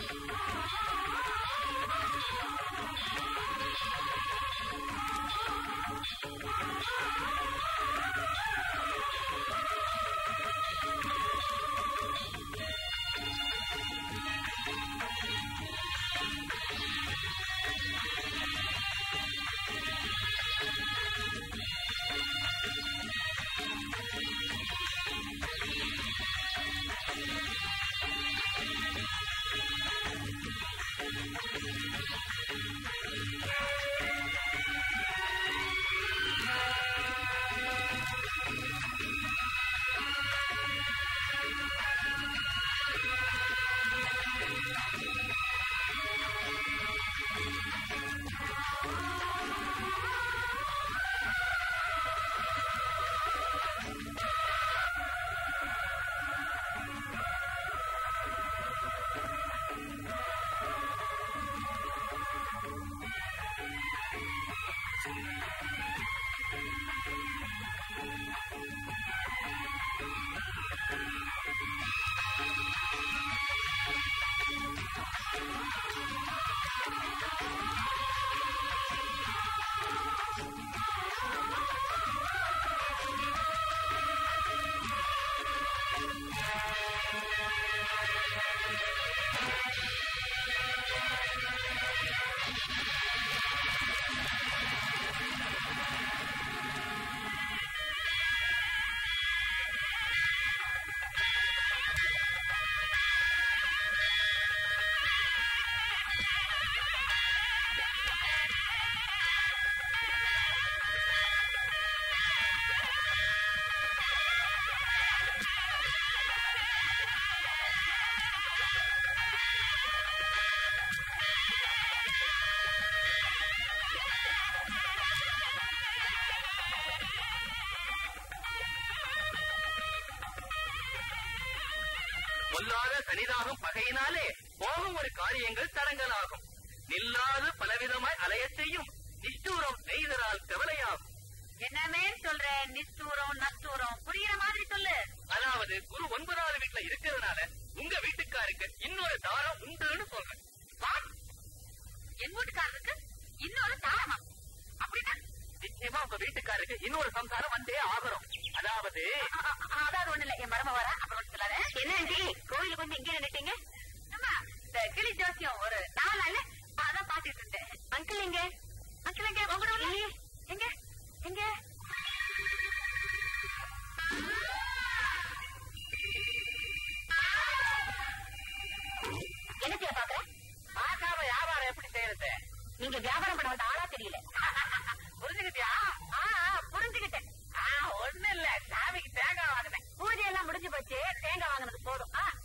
பொல்லாத சனிதாகும் பகையினாலே போகும் ஒரு காரியங்கள் தடங்கலாகும் நில்லாது பலவிதமாய் அலையச் செய்யும் நிஷ்டூரம் நெய்தரால் கவலையாகும் என்னமே சொல்ற நிஷ்டூரம் நஷ்டூரம் புரியுற மாதிரி சொல்லு அதாவது குரு ஒன்பதாவது வீட்டுல இருக்கிறதுனால உங்க வீட்டுக்காருக்கு இன்னொரு தாரம் உண்டுன்னு சொல்றேன் What? என் வீட்டுக்காரருக்கு இன்னொரு தாரமா அப்படின்னா நிச்சயமா உங்க வீட்டுக்காருக்கு இன்னொரு சம்சாரம் வந்தே ஆகணும் அதாவது அ- அ- அதாவது ஒண்ணு இல்ல என் மரம வர அப்புறம் சொல்லாரு என்ன ஆண்டி கோயிலுக்கு வந்து இங்க நின்னுட்டீங்க அம்மா இந்த கிளி ஜோசியம் ஒரு நாலு நாள் அதான் பாத்துட்டு இருந்தேன் அங்கிள் எங்க அங்கிள் எங்க உங்களோட எங்க எங்க என்னத்தைய பாக்குற பார்க்காம வியாபாரம் எப்படி செய்யறது நீங்க வியாபாரம் பண்ண வந்த ஆளா தெரியல புரிஞ்சுக்கிட்டியா ஆ ஆ, புரிஞ்சுக்கிட்டேன் ஆ, ஒண்ணு இல்ல சாமிக்கு தேங்காய் வாங்கினேன் பூஜை எல்லாம் முடிஞ்சு போச்சு தேங்காய் வாங்கினது போதும் ஆ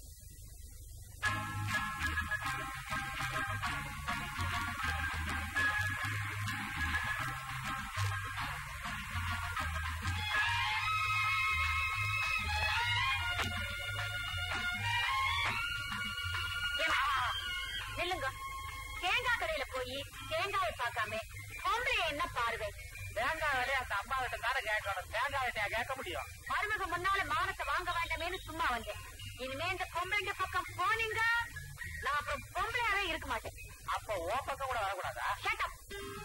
ஏம்மா, நில்லுங்க தேங்காய் கடையில போய் தேங்காயை பார்க்காம பொம்பளை என்ன பார்வை தேங்காய் விலையை அந்த அம்மா கிட்ட தானே கேட்கணும் தேங்காய் விலையா கேட்க முடியும் மருமக முன்னால மானத்தை வாங்க வேண்டாமேன்னு சும்மா வந்தேன் இனிமே இந்த பொம்பளைங்க பக்கம் போனீங்க நான் அப்புறம் பொம்பளையாவே இருக்க மாட்டேன் அப்போ ஓ பக்கம் கூட வரக்கூடாதா Shut up.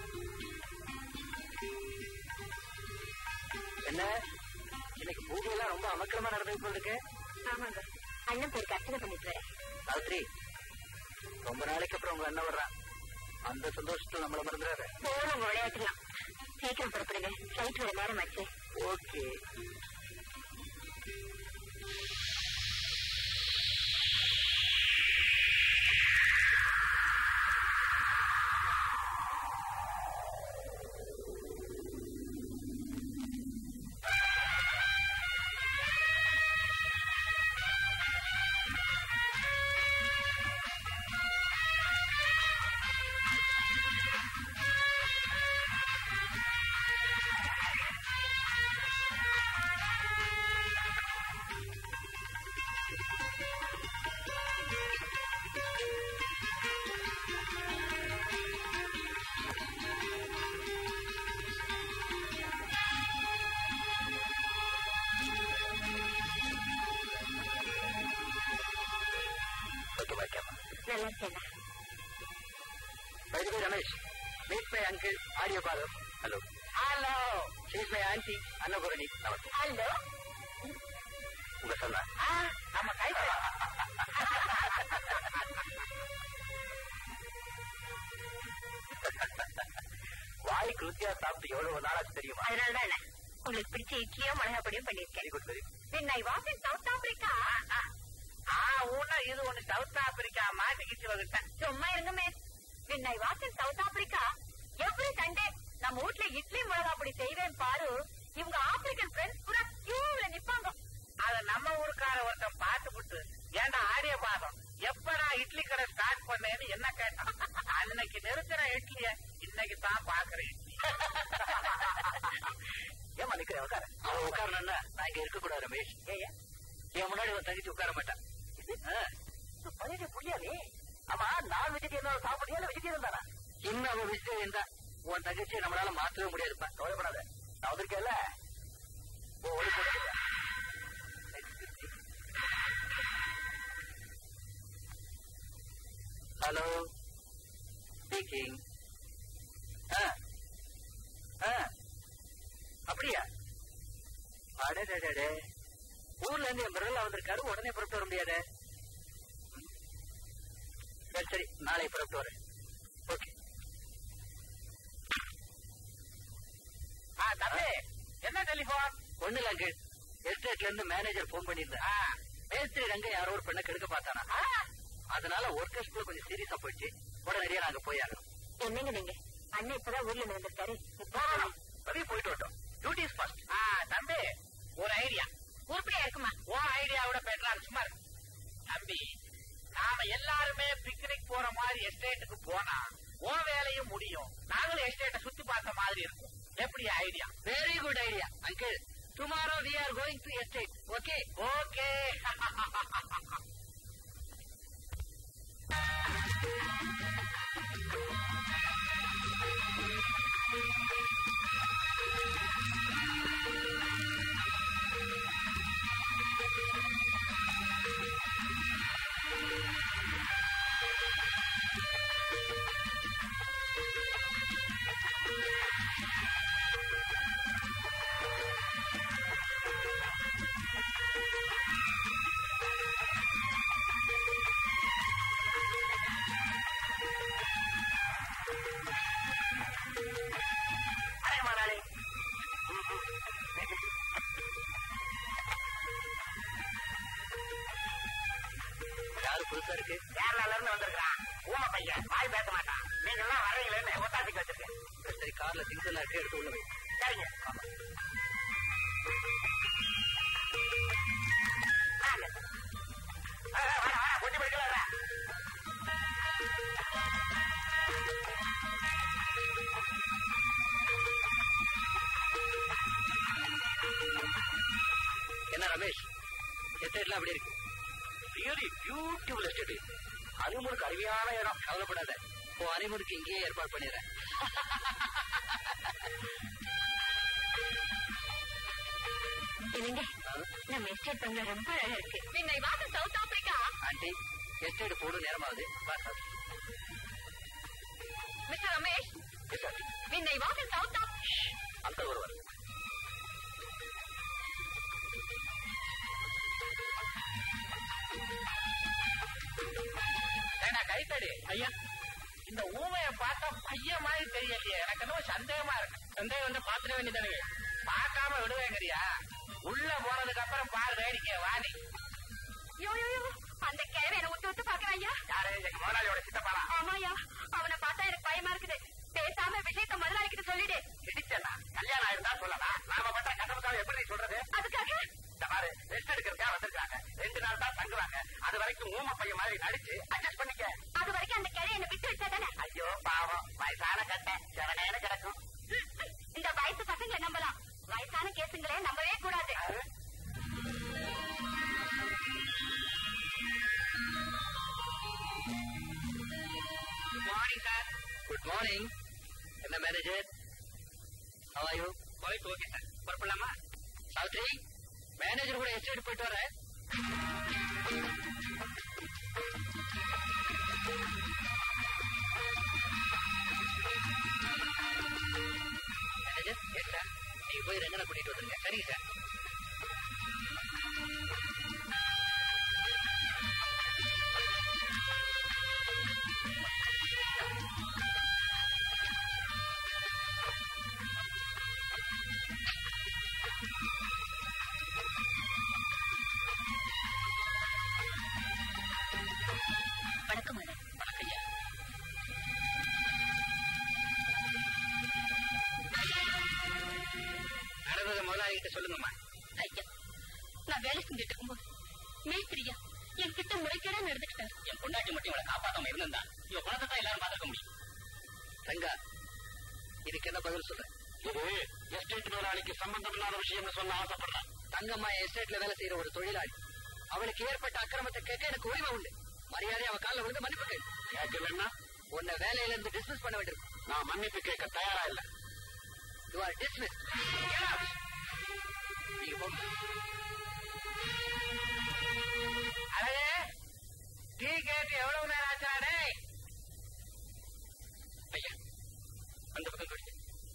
என்ன இன்னைக்கு பூஜை எல்லாம் ரொம்ப அமக்கலமா நடந்து போல இருக்கு ஆமாங்க அண்ணன் போய் கஷ்டம் பண்ணிட்டு வரேன் சாவித்ரி ரொம்ப நாளைக்கு அப்புறம் உங்க அண்ணன் வர்றான் அந்த சந்தோஷத்துல நம்மள மறந்துடாத போறவங்க விளையாட்டுலாம் சீக்கிரம் புறப்படுங்க ஃபிளைட் வர நேரம் ஆச்சு ஓகே ஆ என்ன By the way, Ramesh, meet my uncle, Arya Balav. Hello. Hello She is my auntie, Annapurani. Namaste. Hello உங்க சொன்னா நம்ம கை வாய்க்கு ருச்சியா சாப்பிட்டு எவ்வளவு நாளாச்சு தெரியுமா அதனாலதான் உங்களுக்கு பிடிச்ச இட்லியும் மிளகா பொடியும் பண்ணிருக்கேன் very good very When I was in South Africa, ஆ ஊனா இது ஒண்ணு சவுத் ஆப்பிரிக்கா மாட்டிக்கிச்சு வகிட்டேன் சும்மா இருங்க miss When I was in South Africa, every Sunday நம்ம வீட்ல இட்லி மிளகா பொடி செய்வேன் பாரு இவங்க ஆப்பிரிக்கன் ஃப்ரெண்ட்ஸ் பூரா கியூல நிப்பாங்க அத நம்ம ஊருக்கார ஒருத்தன் பார்த்துப்புட்டு ஏன்டா ஆரிய பாதம் எப்படா இட்லி கடை ஸ்டார்ட் பண்ணேன்னு என்ன கேட்டான் அன்னைக்கு நிறுத்தின இட்லிய இன்னைக்கு தான் பாக்குறேன் இட்லி ஏமா நிக்கிறேன் உட்கார அவன் உட்காரணும்னா நான் இங்க இருக்க கூடாது ரமேஷ் ஏய்யா, என் முன்னாடி ஒரு தங்கச்சி உட்கார மாட்டான் பழைய புள்ளியா நீ ஆமா நான் வெஜிடேரியன் சாப்பிடுறியா இல்ல வெஜிடேரியன் தானா இன்னும் அவன் வெஜிடேரியன் தான் உன் தங்கச்சியை நம்மளால மாத்தவே முடியாதுப்பா கவலைப்படாத நான் வந்திருக்கேன்ல ஓ ஒளி போட்டு ஹலோ ஸ்பீக்கிங் அப்படியா அடடடடே ஊர்ல இருந்து என் பிரதல வந்திருக்காரு உடனே புறப்பட்டு வர முடியாது சரி சரி நாளை புறப்பட்டு வரேன் ஓகே ஆ, தம்பி என்ன டெலிபோன் ஒண்ணு இல்ல அங்கிள் எஸ்டேட்ல இருந்து மேனேஜர் போன் பண்ணியிருந்தேன் மேஸ்திரி ரங்க யாரோ ஒரு பெண்ணை கெடுக்க பார்த்தானா அதனால ஒர்க்கர்ஸ்குள்ள கொஞ்சம் சீரியஸா போயிடுச்சு உடனடியா நாங்க போய் ஆகணும் என்னங்க நீங்க அண்ணன் இப்பதான் ஊர்ல இருந்து வந்திருக்காரு வெளியே போயிட்டு வரட்டும் டியூட்டி இஸ் ஃபர்ஸ்ட் ஆ, தம்பி ஒரு ஐடியா உருப்படியா இருக்குமா உன் ஐடியாவோட பெட்டரா சும்மா இரு. தம்பி நாம எல்லாருமே பிக்னிக் போற மாதிரி எஸ்டேட்டுக்கு போனா உன் வேலையும் முடியும் நாங்களும் எஸ்டேட்டை சுத்தி பார்த்த மாதிரி இருக்கும் எப்படி idea very good idea uncle tomorrow we are going to estate okay okay முதலாளி யாரு புதுசா இருக்கு கேரளால இருந்து வந்திருக்கான் ஊம பையன் வாய் பேச மாட்டான் நீங்க எல்லாம் வரீங்களேன்னு ஒத்தாசிக்கு வச்சிருக்கேன் சரி, சரி கார்ல திங்ஸ் எல்லாம் இருக்கு எடுத்து உள்ள வை சரிங்க ஆ, ஆ, வாடா, வாடா, கொஞ்சம் போயிட்டு வர்றேன். என்ன ரமேஷ் எஸ்டேட்லாம் அப்படி இருக்கு ரியலி பியூட்டிஃபுல் எஸ்டேட் அனிமுனுக்கு அருமையான இடம் கவலைப்படாத இப்போ அனிமுனுக்கு இங்கேயே ஏற்பாடு பண்ணிடுறேன் என்னங்க நம்ம எஸ்டேட் பங்களா ரொம்ப அழகா இருக்கு முன்னை வாச சவுத் ஆப்பிரிக்கா ஆண்டி எஸ்டேட் போடும் நேரமாகுது வா, sir. Mister Ramesh Yes, aunty. முன்னை வாச சவுத் ஆப்பிரிக்கா அந்த ஒருவர் ஏண்டா கைத்தடி ஐயா இந்த ஊமைய பார்த்தா பையன் மாதிரி தெரியலையே எனக்கு என்னமோ சந்தேகமா இருக்கு சந்தேகம் வந்து பாத்துட வேண்டியதானே பார்க்காம விடுவேங்கறியா உள்ள போனதுக்கு அப்புறம் பாரு வேடிக்கை வாணி யோ யோ யோ அந்த கேவை என்ன விட்டு விட்டு பாக்குறாயா யாரு எங்க முதலாளியோட சித்தப்பாலாம் ஆமாயா அவனை பார்த்தா எனக்கு பயமா இருக்குது பேசாம விஷயத்த முதலாளிக்கிட்ட சொல்லிடு இடிச்சா கல்யாணம் ஆயிருந்தா சொல்லலாம் நாம பண்ற கட்டமக்காவை எப்படி நீ சொல்றது அதுக்காக இந்த மாதிரி ரெஸ்ட் எடுக்கிறதுக்காக வந்திருக்காங்க ரெண்டு நாள் தான் தங்குவாங்க அது வரைக்கும் ஊமை பையன் மாதிரி நடிச்சு அட்ஜஸ்ட் பண்ணிக்க அது வரைக்கும் அந்த கிளை என்ன விட்டு வச்சா தானே ஐயோ பாவம் வயசான கட்டை செவனேன்னு கிடக்கும் இந்த வயசு பசங்களை நம்பலாம் வயசான கேசுங்களே நம்பவே கூடாது மார்னிங் சார் குட் மார்னிங் என்ன மேனேஜர் ஹவாயு குறைக்கு ஓகே சார் புறப்படலாமா சாவித்ரி மேனேஜர் கூட எஸ்டேட் போயிட்டு வரேன் போய் ரங்கனை கூட்டிட்டு வந்துருங்க சரிங்க சார் வணக்கம் மேடம் வணக்கம் ஐயா நடந்ததை முதலாளிகிட்ட சொல்லுங்கம்மா ஐயா நான் வேலை செஞ்சுட்டு இருக்கும்போது மேஸ்திரியா என்கிட்ட முறைகேடா நடந்துக்கிட்டாரு என் பொண்டாட்டி மட்டும் இவளை காப்பாத்தாம இருந்தா இவ பணத்தை தான் எல்லாரும் பார்த்துக்க முடியும் ரங்கா இதுக்கு என்ன பதில் சொல்ற இது எஸ்டேட் முதலாளிக்கு சம்பந்தம் இல்லாத விஷயம்னு சொல்ல ஆசைப்படுறேன் தங்கம்மா எஸ்டேட்ல வேலை செய்யற ஒரு தொழிலாளி அவளுக்கு ஏற்பட்ட அக்கிரமத்தை கேட்க எனக்கு உரிமை உண்டு மரியாதை அவ காலில் விழுந்து மன்னிப்பு கேளு கேட்கலன்னா உன்னை வேலையில இருந்து டிஸ்மிஸ் பண்ண வேண்டியிருக்கும் நான் மன்னிப்பு கேட்க தயாரா இல்ல யூ ஆர் டிஸ்மிஸ் நீங்க போங்க அழகே டீ கேட்டு எவ்வளவு நேரம் ஆச்சாடே ஐயா அந்த பக்கம் போயிடுச்சு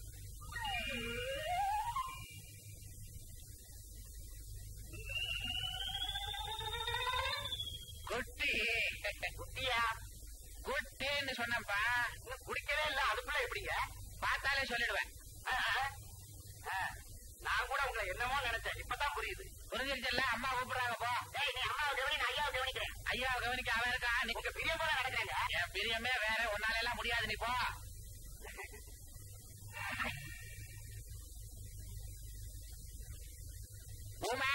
குட்டி குட்டியா குட்டின்னு சொன்னப்பா இன்னும் குடிக்கவே இல்ல அதுக்குள்ள எப்படிங்க பார்த்தாலே சொல்லிடுவேன் ஆ, ஆ. நான் கூட உங்களை என்னமோ நினைச்சேன் இப்பதான் புரியுது புரிஞ்சிருச்சுல்ல அம்மா கூப்பிடுறாங்க போ நீ அம்மாவை கவனி ஐயாவை கவனிக்கிறேன் ஐயாவை கவனிக்க அவன் இருக்கா நீ உங்க பிரியம் போல நடக்கிறேங்க என் பிரியமே வேற உன்னால எல்லாம் முடியாது நீ போ ஊமை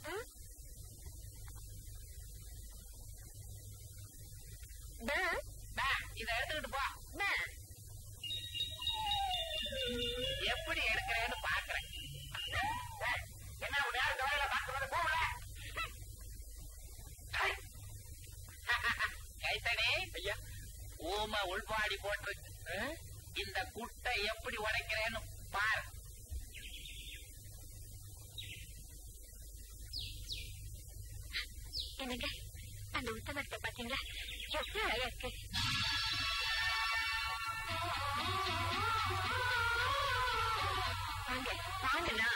பா, இதை எடுத்துக்கிட்டு போ எப்படி எடுக்கிறேன்னு பாக்குறேன் என்ன உன் நேரம் கவலையில பார்த்து போகல கைத்தனே ஐயா ஊமை உள்பாடி போட்டிருக்கு இந்த குட்டை எப்படி உடைக்கிறேன்னு பாரு என்னங்க அந்த உத்தமத்தை பாத்தீங்களா எவ்வளவு அழகா இருக்கு வாங்க வாங்கண்ணா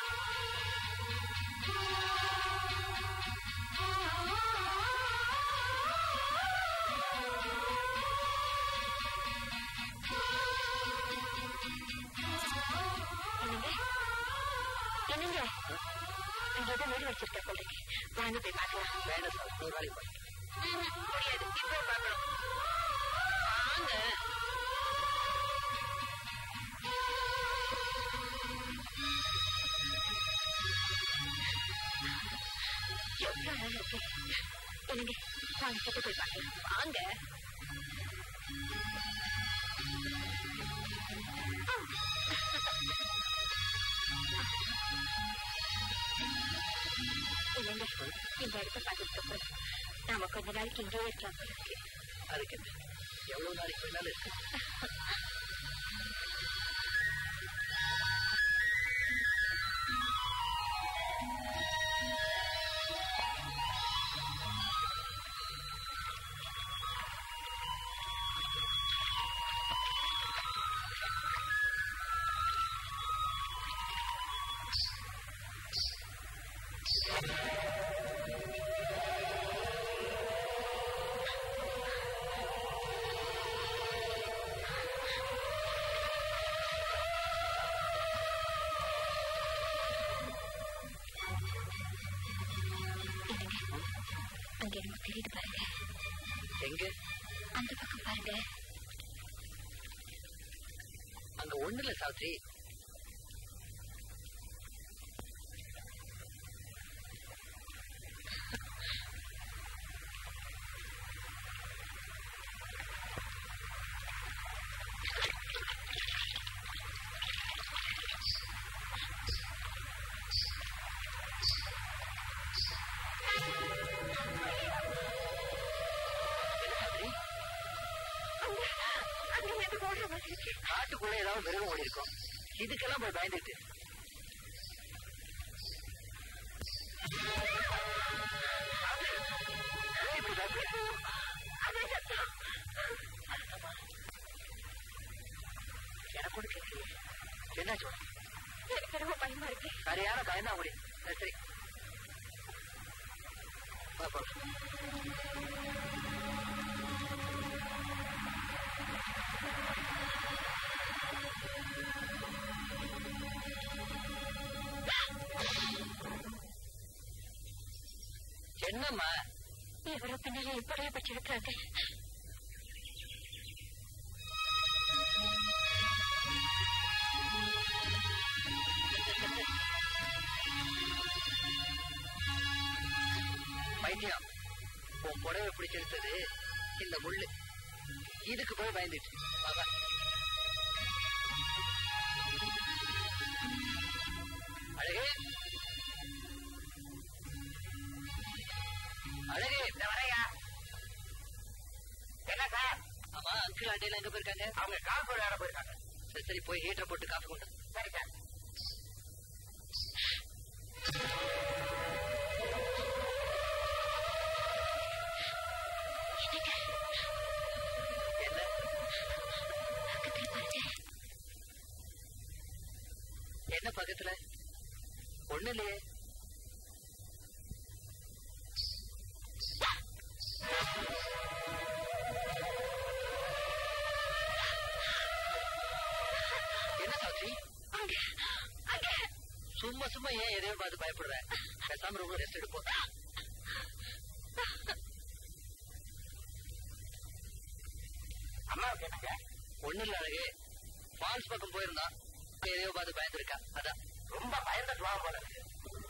என்னங்க என்னங்க அங்க ஏதோ வீடு வச்சிருக்க சொல்றீங்க வாங்க போய் பார்க்கலாம் வேணும் சார் ஒரு வேலைக்கு போய் முடியாது இப்போ பார்க்கணும் வாங்க எவ்வளவு அழகா இருக்கு என்னங்க வாங்க கிட்ட போய் பார்க்கலாம் வாங்க இல்லைங்க இந்த இடத்த பார்த்துட்டு அப்புறம் நாம கொஞ்ச நாளைக்கு இங்கேயே இருக்கலாம் போல இருக்கு அதுக்கு என்ன எவ்வளவு நாளைக்கு வேணாலும் இருக்கு அங்க என்னமோ தெரியுது பாருங்க எங்க அந்த பக்கம் பாருங்க அங்க ஒண்ணு இல்ல சாவித்ரி அங்க எது போடுற மாதிரி இருக்கு காட்டுக்குள்ள ஏதாவது மிருகம் ஓடி இருக்கும் இதுக்கெல்லாம் போய் பயந்துட்டு ஏன் இப்படி பயப்படுற? அதே சத்தம் எனக்கு ஒண்ணு கேட்கலையே என்னாச்சு உனக்கு? எனக்கு ரொம்ப பயமா இருக்கு இருக்கு சரியான பயந்தா முடி சரி சரி வா, போலாம். என்னம்மா இவரை பின்னால எப்படியே பச்சிருக்காங்க பைத்தியம் உன் புடவை பிடிச்சிருந்தது இந்த முள்ளு இதுக்கு போய் பயந்துட்டு பாபா அழகு அழகு இந்த வரையா என்ன சார் ஆமா அங்கிள் ஆண்டையில எங்க போயிருக்காங்க அவங்க காப்பு விளையாட போயிருக்காங்க சரி சரி போய் ஹீட்டர் போட்டு காஃபி கொண்டு வா. சரி சார் என்ன பக்கத்துல பாருங்க என்ன பக்கத்துல ஒண்ணு இல்லையே என்ன சாட்சி அங்க அங்க சும்மா சும்மா ஏன் எதையோ பார்த்து பயப்படுற பேசாம ரொம்ப ரெஸ்ட் எடுப்போம் அம்மாவுக்கு என்னங்க ஒண்ணு இல்ல அழகு ஃபால்ஸ் பக்கம் போயிருந்தான் எதையோ பார்த்து பயந்துருக்கா அதான் ரொம்ப பயந்துட்டு வா போல இருக்கு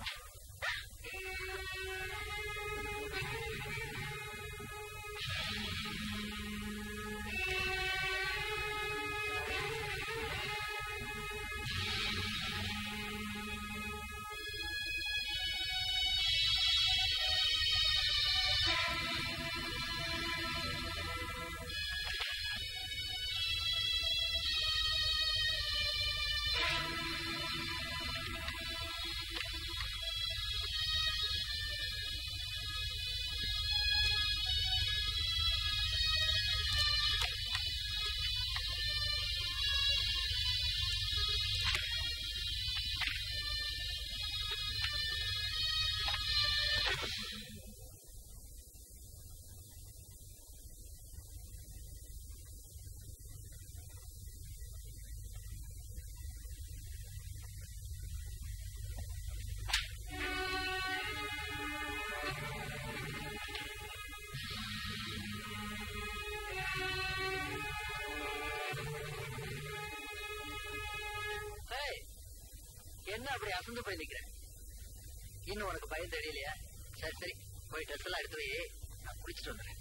ஏய், என்ன அப்படி அசந்து போய் நிக்கிற இன்னும் உனக்கு பயம் தெரியலையா சரி சரி போய் ட்ரெஸ் எல்லாம் எடுத்து வை நான் குளிச்சுட்டு வந்துடுறேன்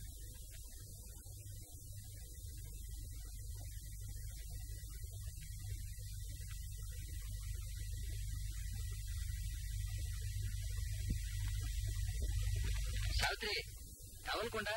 சாவித்ரி டவல் கொண்டா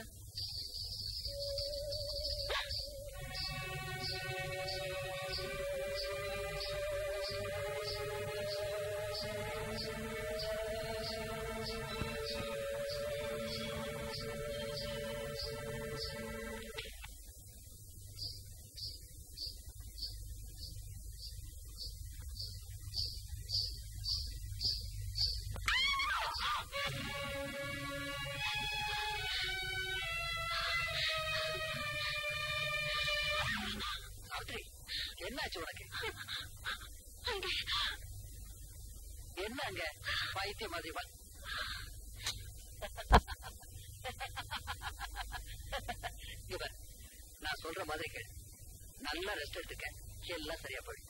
சாவித்ரி என்னாச்சு உனக்கு அங்க என்ன அங்க பைத்திய மாதிரி வா இங்க பாரு, நான் சொல்ற மாதிரி கேளு நல்லா ரெஸ்ட் எடுத்துக்க எல்லாம் சரியா போயிடும்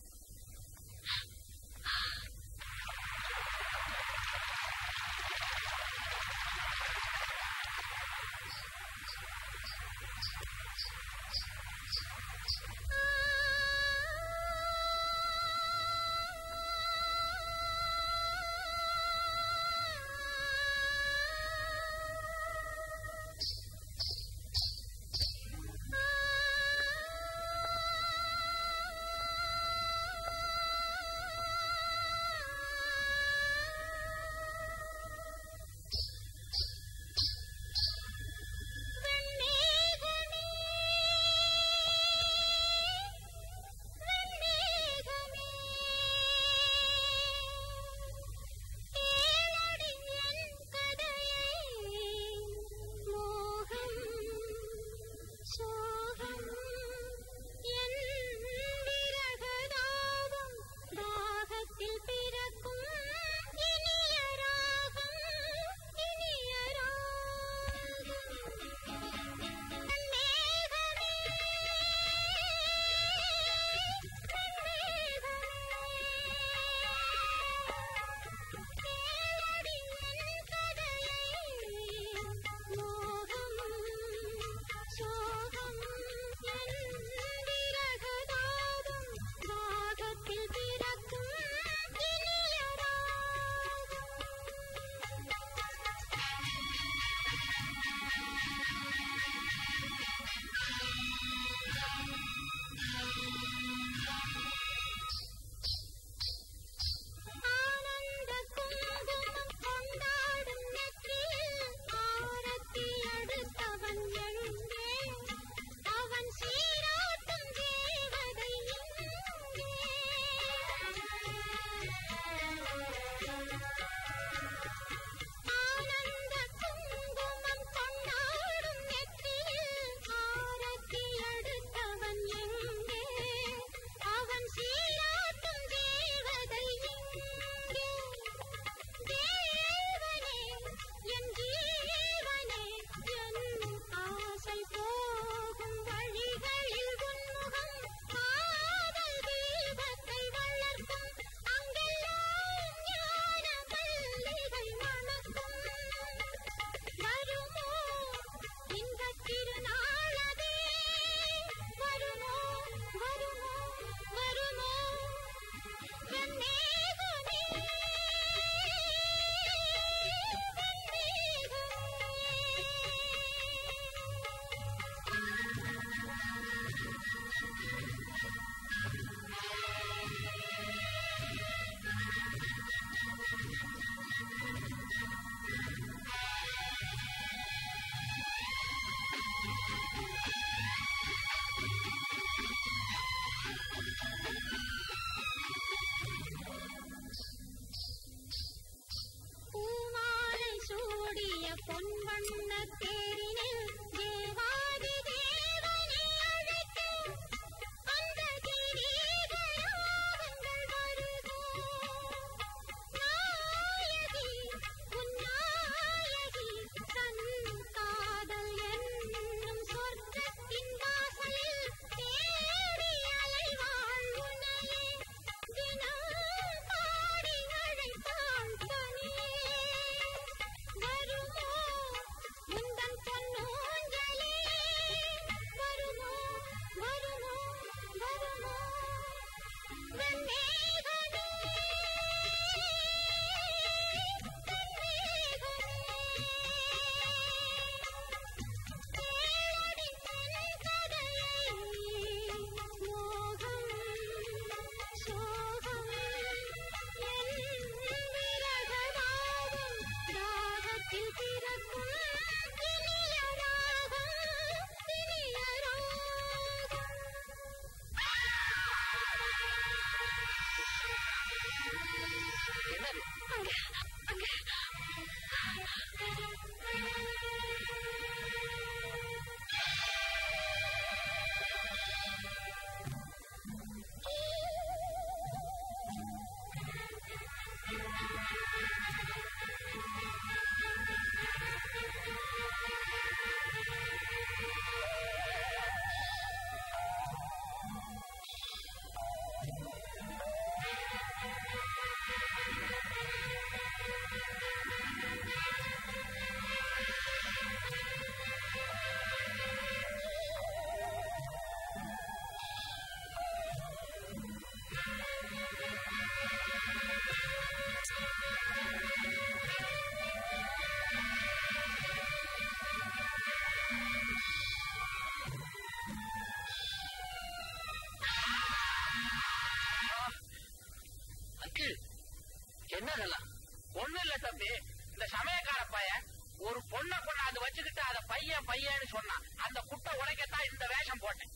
என்ன இதெல்லாம் ஒண்ணு இல்ல தம்பி இந்த சமயக்கார பையன் ஒரு பொண்ணை கொண்டாந்து வச்சுக்கிட்டு அத பையன் பையன்னு சொன்னான் அந்த குட்டை உடைக்கத்தான் இந்த வேஷம் போட்டேன்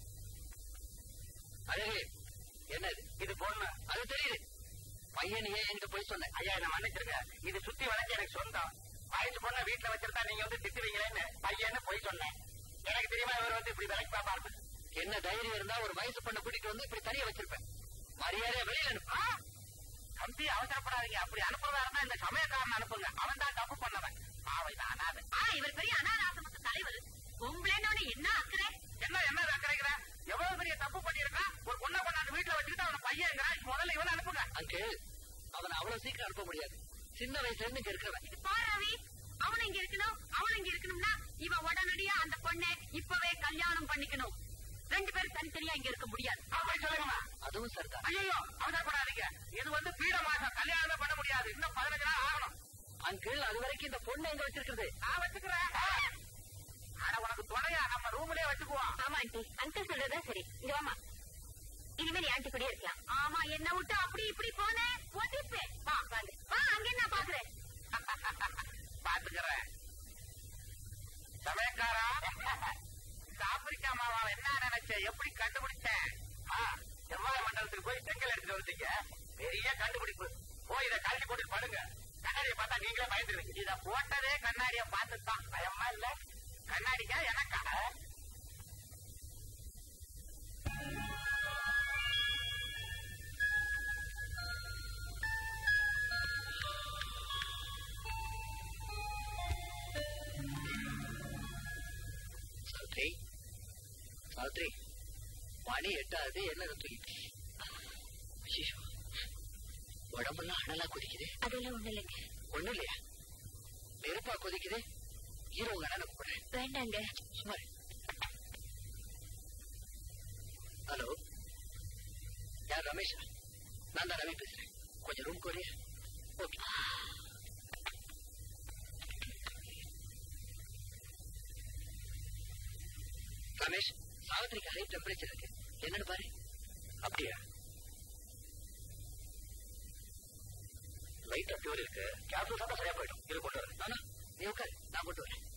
அழகு என்ன இது இது பொண்ணு அது தெரியுது பையன் ஏன் என்கிட்ட போய் சொன்னேன் ஐயா என்ன மன்னிச்சிருங்க இது சுத்தி வளைஞ்சு எனக்கு சொந்தம் வயசு பொண்ண வீட்டுல வச்சிருந்தா நீங்க வந்து திட்டுவீங்களேன்னு பையன்னு போய் சொன்னேன் எனக்கு தெரியுமா இவர் வந்து இப்படி விலைக்கு பாப்பாரு என்ன தைரியம் இருந்தா ஒரு வயசு பொண்ணை கூட்டிட்டு வந்து இப்படி தனியா வச்சிருப்பேன் மரியாதையா வெளியில அனுப்பு தம்பி அவசரப்படாதீங்க அப்படி அனுப்புறதா இருந்தா இந்த சமயக்காரன் அனுப்புங்க அவன் தான் தப்பு பண்ணவன் பாவை தான் அனாதை ஆ இவர் பெரிய அனாத ஆசிரமத்து தலைவர் பொம்பளைன்னு என்ன அக்கறை என்ன என்ன வைக்கிறேங்கிற எவ்வளவு பெரிய தப்பு பண்ணிருக்கான் ஒரு பொண்ணை கொண்டாந்து வீட்டுல வச்சுக்கிட்டு அவன பையங்கிறான் முதல்ல இவனை அனுப்புங்க அங்கிள் அவனை அவ்வளவு சீக்கிரம் அனுப்ப முடியாது சின்ன வயசுல இருந்து இங்க இருக்கிறவன் இது பாராவி அவன் இங்க இருக்கணும் அவன் இங்க இருக்கணும்னா இவன் உடனடியா அந்த பொண்ணை இப்பவே கல்யாணம் பண்ணிக்கணும் ரெண்டு பேரும் தனித்தனியா இங்க இருக்க முடியாது அப்படி சொல்லுங்கம்மா அதுவும் சரிதான் ஐயோ அவசரப்படாதீங்க இது வந்து பீட மாசம் கல்யாணமே பண்ண முடியாது இன்னும் பதினஞ்சு நாள் ஆகணும் அங்கிள் அது வரைக்கும் இந்த பொண்ணை எங்க வச்சிருக்கிறது நான் வச்சுக்கிறேன் ஆனா உனக்கு துணையா நம்ம ரூம்லயே வச்சுக்குவோம் ஆமா ஆண்டி அங்கிள் சொல்றதா சரி இங்க வாமா இனிமே நீ ஆண்டி கூடயே இருக்கலாம் ஆமா என்ன விட்டு அப்படி இப்படி போன ஒட்டிப்பேன் வா வாங்க வா அங்க என்ன பாக்குறேன் பாத்துக்கிறேன் சமயக்காரா இந்த ஆப்பிரிக்கா மாவாவை என்ன நினைச்ச எப்படி கண்டுபிடிச்சேன் செவ்வாய் மண்டலத்துக்கு போய் செங்கல் எடுத்துட்டு வந்தீங்க பெரிய கண்டுபிடிப்பு போய் இதை கழட்டி போட்டு படுங்க கண்ணாடியை பார்த்தா நீங்களே பயந்துருவீங்க இத போட்டதே கண்ணாடிய பார்த்துதான் பயமா இல்ல கண்ணாடிக்கா எனக்கா சாவித்ரி சாவித்ரி மணி எட்டாவது என்ன தூக்கிட்டு ஐயோ உடம்பெல்லாம் அனலா கொதிக்குது அதெல்லாம் ஒண்ணு இல்லைங்க ஒண்ணு இல்லையா நெருப்பா கொதிக்குது ஹீரோங்க அண்ணனை கூப்பிடுறேன் வேண்டாங்க சுமார் ஹலோ யார் ரமேஷா நான் தான் ரவி பேசுறேன் கொஞ்சம் ரூம் கோரியா ஓகே ரமேஷ் சாவித்திரிக்கு ஹை டெம்பரேச்சர் இருக்கு என்னன்னு பாரு அப்படியா லைட்டா ஃபியூர் இருக்கு கேப்சூல் சாப்பிட்டா சரியா போயிடும் இது கொண்டு வரேன் நானா நீ உட்காரு நான் கொண்டு வரேன்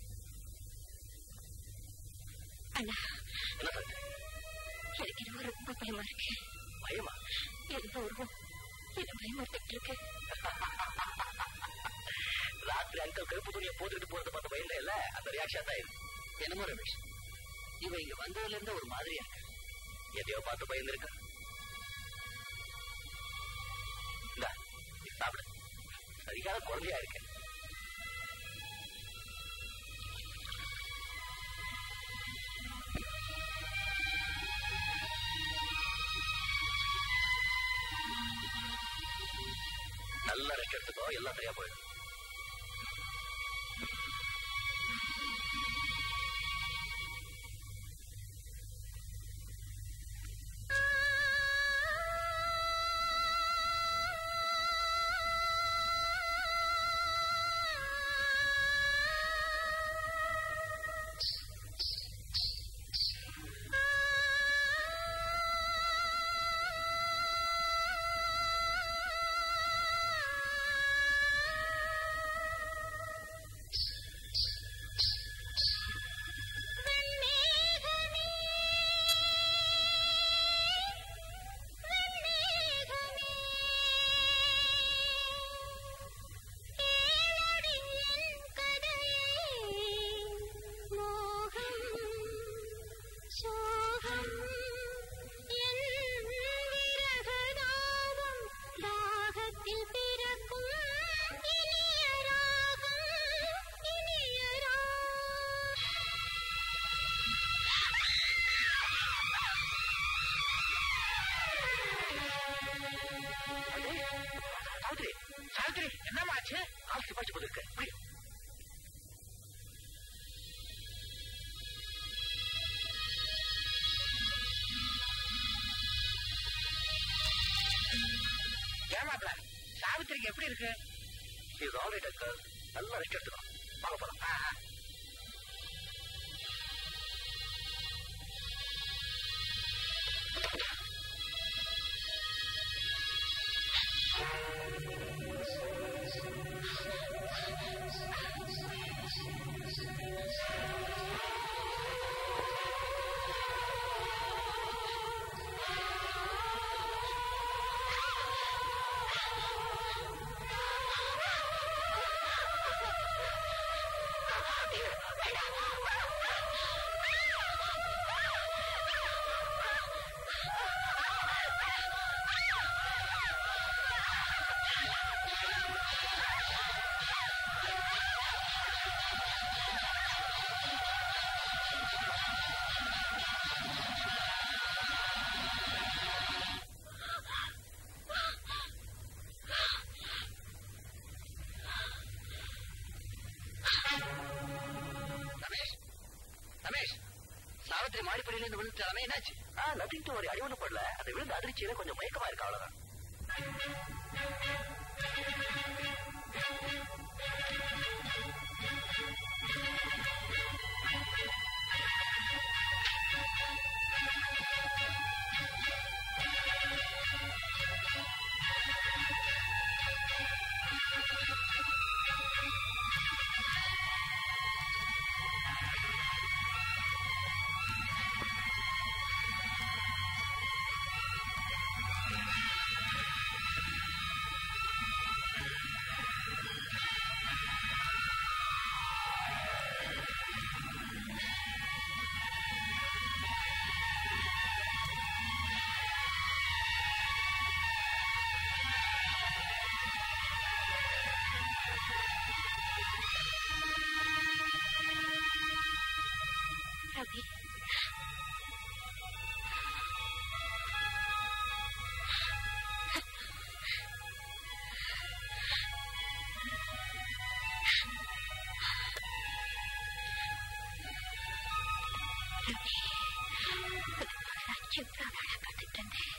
அண்ணா என்ன சொல்ற எனக்கு என்னமோ ரொம்ப பயமா இருக்கு பயமா எந்த உருவம் என்ன பயமுறுத்திட்டு இருக்கு ராத்திரி அங்கிள் கருப்பு துணியை போட்டுக்கிட்டு போறது பார்த்த பயன்ல இல்ல அந்த ரியாக்ஷன் தான் இது என்னமோ ரமேஷ் இவ இங்க வந்ததுல இருந்து ஒரு மாதிரியா இருக்கு எதையோ பார்த்து பயந்து இருக்கா இந்தா, நீ சாப்பிடு சரியான குழந்தையா இருக்கு நல்லா ரெஸ்ட் எடுத்துக்கோ எல்லாம் சரியா போயிடும் சாவித்ரி சாவித்ரி என்னமாச்சு ஆஃபீஸ் படிச்சு போயிருக்கு போய் ஏமாப்ல சாவித்திரிக்கு எப்படி இருக்கு இஸ் ஆல் ரைட் அங்கிள் நல்லா ரெஸ்ட் எடுத்துக்கோ வாங்க போலாம் ஆ, ஆ. படியில இருந்து விழுந்துட்டாலே என்னாச்சு ஆ நத்திங் டு வரி அடி ஒண்ணு படல அந்த விழுந்த அதிர்ச்சியில கொஞ்சம் மயக்கமா இருக்கு அவ்வளவுதான் ரவி எவ்வளவு நாளா காத்துட்டு இருந்தேன்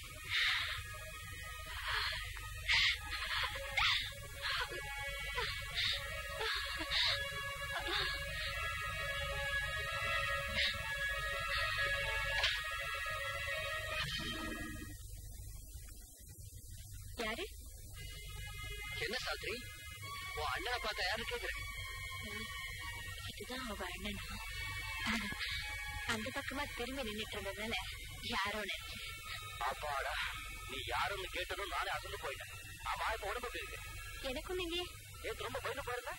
யாரு என்ன சாத்ரி உன் அண்ணனை பார்த்தா யாருன்னு கேக்குறேன் இதுதான் அவ அண்ணனா அந்த பக்கமா திரும்பி நின்னுட்டு இருந்ததுனால யாரோ நினைச்சேன் அப்பாடா நீ யாருன்னு கேட்டதும் நானே அசந்து போயிட்டேன் ஆமா இப்ப உடம்பு எப்படி இருக்கு எனக்கும் நீங்க நேத்து ரொம்ப பயந்து போயிருந்த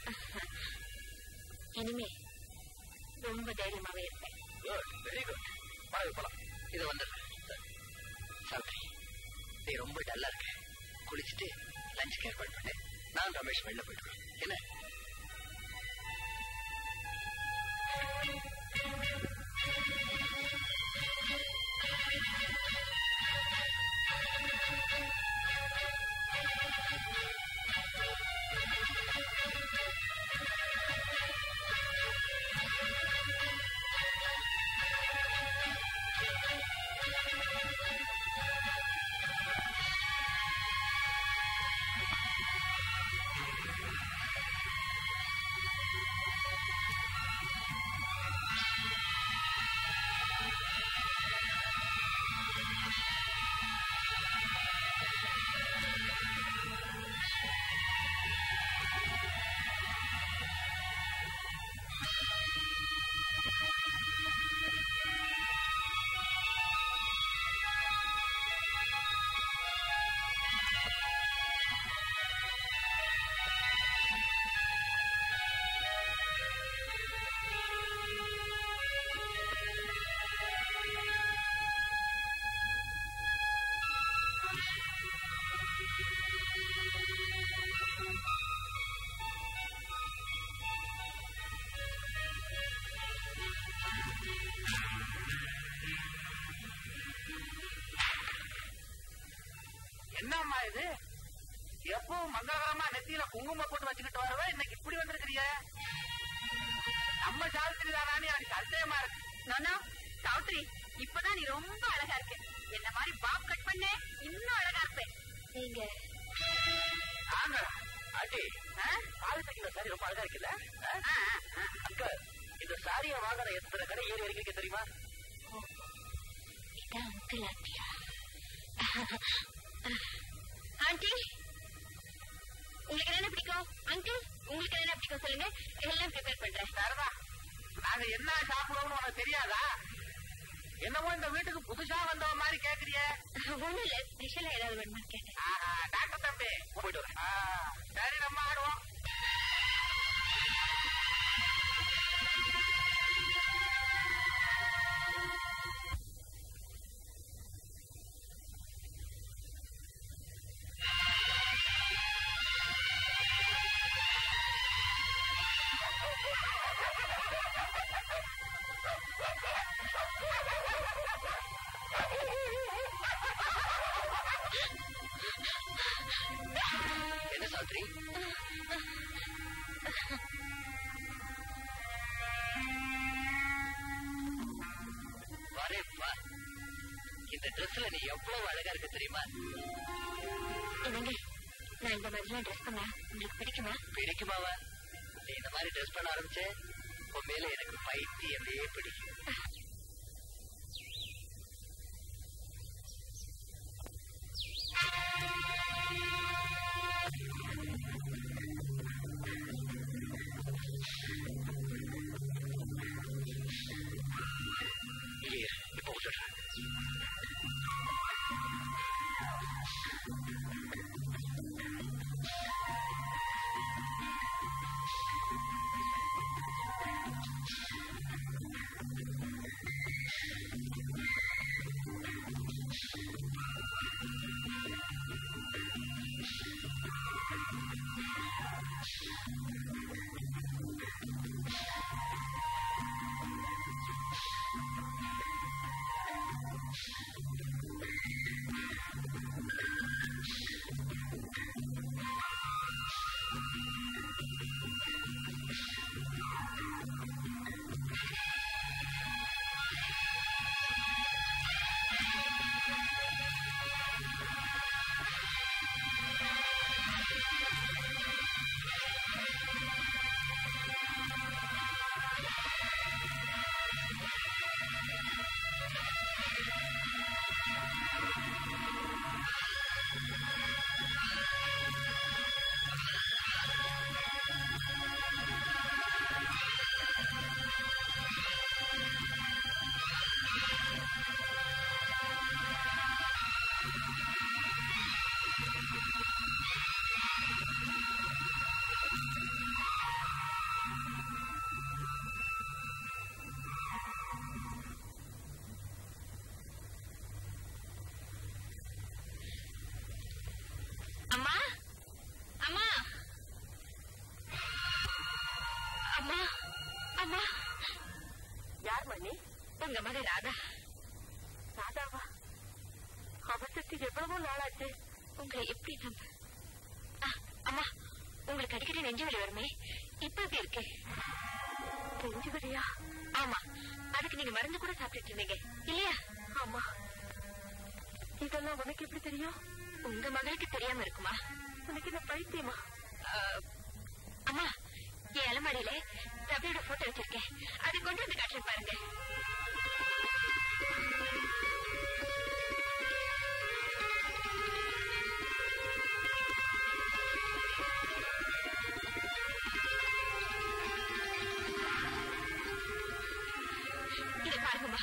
இனிமே ரொம்ப தைரியமாவே இருப்பேன் குட் வெரி குட் வாங்க போலாம் இது வந்துடுறேன் சாத்ரி நீ ரொம்ப டல்லா இருக்க குளிச்சுட்டு லஞ்ச் ஏற்பாடு பண்ணு நான் ரமேஷ் வெளில போயிட்டு என்ன என்னம்மா இது எப்பவும் மங்களகரமா நெத்தியில குங்குமம் போட்டு வச்சுக்கிட்டு வரவ இன்னைக்கு இப்படி வந்திருக்கிறிய நம்ம சாவித்திரி தானே எனக்கு சந்தேகமா இருக்கு நானா சாவித்ரி இப்பதான் நீ ரொம்ப அழகா இருக்க என்ன மாதிரி பாப் கட் பண்ண இன்னும் அழகா இருப்பேன் நீங்க ஆங்க ஆண்டி சாவித்திரிக்கு இந்த சாரி ரொம்ப அழகா இருக்குல்ல அங்க இந்த சாரிய வாங்குற எத்தனை கடை ஏறி இறங்கிருக்க தெரியுமா இதான் அங்கிள் ஆண்டியா ஆண்டி உங்களுக்கு என்ன பிடிக்கும் அங்கிள் உங்களுக்கு என்ன பிடிக்கும் சொல்லுங்க எல்லாம் ப்ரிப்பேர் பண்றேன் சரிதா நாங்க என்ன சாப்பிடுவோம்னு உனக்கு தெரியாதா என்னமோ இந்த வீட்டுக்கு புதுசா வந்தவ மாதிரி கேக்குறிய ஒண்ணும் இல்ல ஸ்பெஷலா ஏதாவது வேணுமான்னு கேட்டேன் டாக்டர் தம்பி போயிட்டு வரேன் ஆ, சரி நம்ம ஆடுவோம் என்ன சாவித்திரி இந்த ட்ரெஸ்ல நீ எவ்வளவு அழகா இருக்க தெரியுமா என்னங்க நான் இந்த மாதிரிலாம் ட்ரெஸ் பண்ணா உங்களுக்கு பிடிக்குமா பிடிக்குமாவா நீ இந்த மாதிரி ட்ரெஸ் பண்ண ஆரம்பிச்ச உன் மேல எனக்கு பைத்தியமே பிடிக்கும் இல்லையே இப்போ சொல்றேன் அம்மா அம்மா அம்மா அம்மா யார் மணி உங்க மகள் ராதா ராதாவா அவசரத்து எவ்வளவோ நாளாச்சு உங்களை எப்படி நம்ப ஆ, அம்மா உங்களுக்கு அடிக்கடி நெஞ்சு வலி வருமே இப்ப எப்படி இருக்கு தெரிஞ்சு வரியா ஆமா அதுக்கு நீங்க மருந்து கூட சாப்பிட்டுட்டு இருந்தீங்க இல்லையா ஆமா இதெல்லாம் உனக்கு எப்படி தெரியும் உங்க மகளுக்கு தெரியாம இருக்குமா உனக்கு என்ன பைத்தியமா ஆ, அம்மா என் அலமாடியில ரவியோட போட்டோ வச்சிருக்கேன் அதை கொண்டு வந்து காட்டுறேன் பாருங்க இத பாருங்கம்மா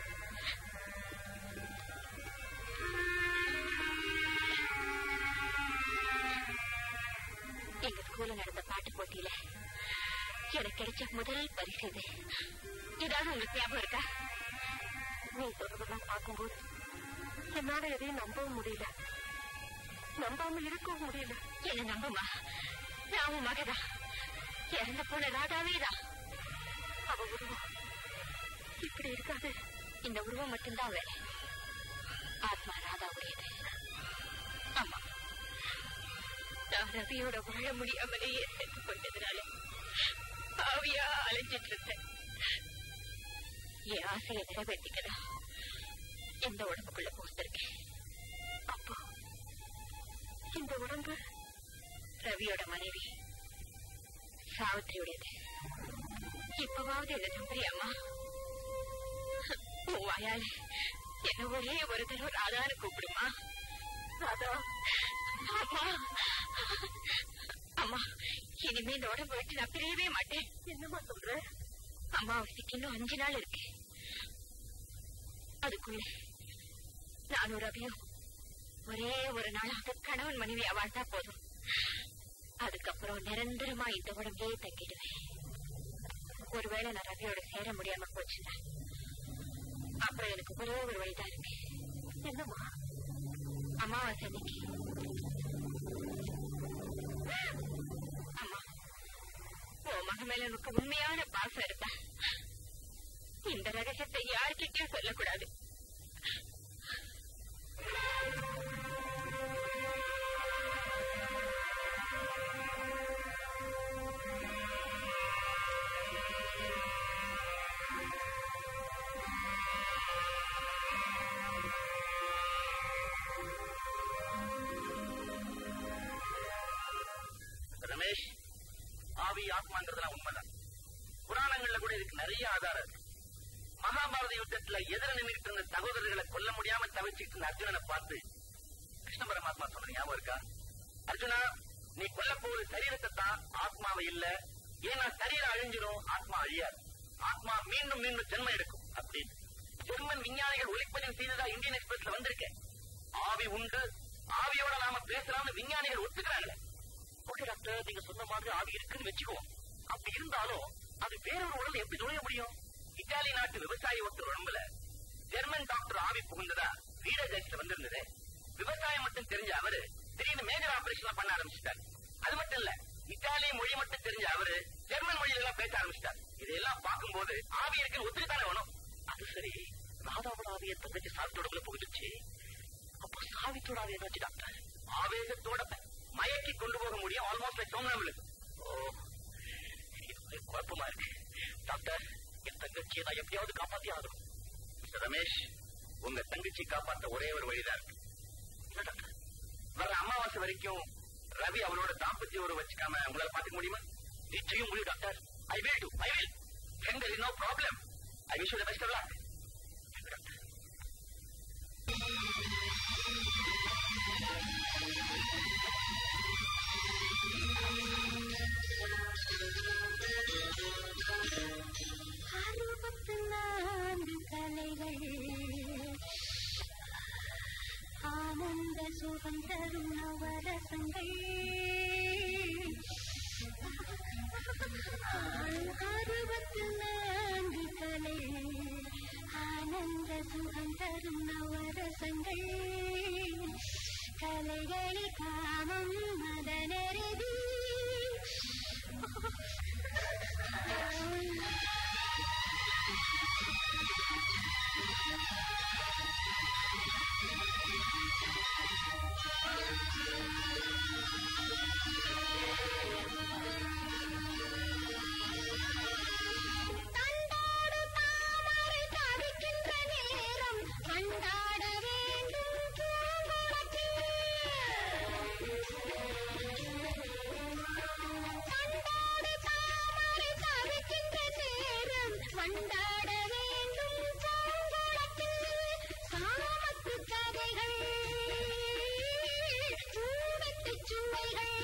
எங்க ஸ்கூல்ல நடந்த பாட்டு போட்டியில எனக்கு கிடைச்ச முதல் பரிசு இது ஏதாவது உங்களுக்கு ஞாபகம் இருக்கா நீ சொல்றதெல்லாம் பார்க்கும்போது என்னால எதையும் நம்பவும் முடியல நம்பாம இருக்கவும் முடியல என்ன நம்புமா நான் உன் மகதான் இறந்து போன ராதாவே தான் அவ உருவம் இப்படி இருக்காது இந்த உருவம் மட்டும்தான் வேலை ஆத்மா ராதாவுடையது ஆமா நான் ரவியோட வாழ முடியாமலேயே செத்து கொண்டதுனால ஆவியா அலைஞ்சிட்டு இருந்தேன் என் ஆசையை நிறைவேற்றிக்கலாம் இந்த உடம்புக்குள்ள போந்திருக்கேன் அப்போ இந்த உடம்பு ரவியோட மனைவி சாவித்திரியுடையது இப்பவாவது இதை நம்புறியாமா உன் வாயால என்ன ஒரே ஒரு தடவை ராதான்னு கூப்பிடுமா ராதா அம்மா அம்மா இனிமே இந்த உடம்பு விட்டு நான் பிரியவே மாட்டேன் என்னம்மா சொல்ற அமாவாசைக்கு இன்னும் அஞ்சு நாள் இருக்கு அதுக்குள்ள நானும் ரவியும் ஒரே ஒரு நாளாக கணவன் மனைவி வாழ்ந்தா போதும் அதுக்கப்புறம் நிரந்தரமா இந்த உடம்பே தங்கிடுவேன் ஒருவேளை நான் ரவியோட சேர முடியாம போச்சுன்னா அப்புறம் எனக்கு ஒரே ஒரு வழிதான் இருக்கு என்னம்மா அமாவாசை அன்னைக்கு அம்மா உன் மகன் மேல எனக்கு உண்மையான பாசம் இருந்தா இந்த ரகசியத்தை யாருக்கிட்டையும் சொல்லக்கூடாது ஆத்மாங்கிறதுலாம் உண்மைதான் புராணங்கள்ல கூட இதுக்கு நிறைய ஆதாரம் இருக்கு மகாபாரத யுத்தத்துல எதிர நின்றுட்டு இருந்த சகோதரர்களை கொல்ல முடியாம தவிச்சிட்டு இருந்த அர்ஜுனனை பார்த்து கிருஷ்ண பரமாத்மா சொன்ன ஞாபகம் இருக்கா அர்ஜுனா நீ கொல்ல போவது சரீரத்தை தான் ஆத்மாவை இல்ல ஏன்னா சரீரம் அழிஞ்சிரும் ஆத்மா அழியாது ஆத்மா மீண்டும் மீண்டும் ஜென்மம் எடுக்கும் அப்படின்னு ஜெர்மன் விஞ்ஞானிகள் ஒளிப்பதிவு செய்ததா இந்தியன் எக்ஸ்பிரஸ்ல வந்திருக்கேன் ஆவி உண்டு ஆவியோட நாம பேசலாம்னு விஞ்ஞானிகள் ஒத்துக்கிறாங்களே ஓகே டாக்டர் நீங்க சொன்ன மாதிரி ஆவி இருக்குன்னு வச்சுக்குவோம் அப்படி இருந்தாலும் அது வேறொரு உடல் எப்படி நுழைய முடியும் இத்தாலி நாட்டு விவசாயி ஒருத்தர் உடம்புல ஜெர்மன் டாக்டர் ஆவி புகுந்ததா ரீடர் வந்திருந்தது விவசாயம் மட்டும் தெரிஞ்ச அவரு திடீர்னு மேஜர் ஆபரேஷன் பண்ண ஆரம்பிச்சிட்டாரு அது மட்டும் இல்ல இத்தாலிய மொழி மட்டும் தெரிஞ்ச அவரு ஜெர்மன் மொழியில எல்லாம் பேச ஆரம்பிச்சிட்டாரு இதெல்லாம் பார்க்கும்போது ஆவி இருக்குன்னு ஒத்துக்கிட்டானே வேணும் அது சரி ராதாவோட ஆவி என் தங்கச்சி சாவித்தோட புகுந்துச்சு அப்போ சாவித்தோட ஆவி என்னாச்சு டாக்டர் ஆவேசத்தோட மயக்கி கொண்டு போக முடியும் ஆல்மோஸ்ட் லைக் சோம்னாமில் ஓ இது ஒரே குழப்பமா இருக்கு டாக்டர் என் தங்கச்சியை நான் எப்படியாவது காப்பாத்தி ஆகணும் மிஸ்டர் ரமேஷ் உங்க தங்கச்சி காப்பாத்த ஒரே ஒரு வழிதான் இருக்கு என்ன டாக்டர் வர அமாவாசை வரைக்கும் ரவி அவளோட தாம்பத்திய உறவு வச்சுக்காம உங்களால பாத்துக்க முடியுமா நிச்சயம் முடியும் doctor I will do I will எங்க no problem I wish you the best of luck doctor அறுபத்து நான்கு கலைகள் ஆனந்த சுகம் தரும் நவரசங்கள் அறுபத்து நான்கு கலை ஆனந்த சுகம் தரும் நவரசங்கள் கலைகளில் காமம் மதனருதி தண்டாடு தாமரை தவிக்கின்ற நேரம் கண்டாட வேண்டும் பூங்குளத்தில். தண்டாடு தாமரை தவிக்கின்ற நேரம் கண்டாட வேண்டும் பூங்குளத்தில். சாமத்து கதைகள் பூவெட்டுச் சுவைகள்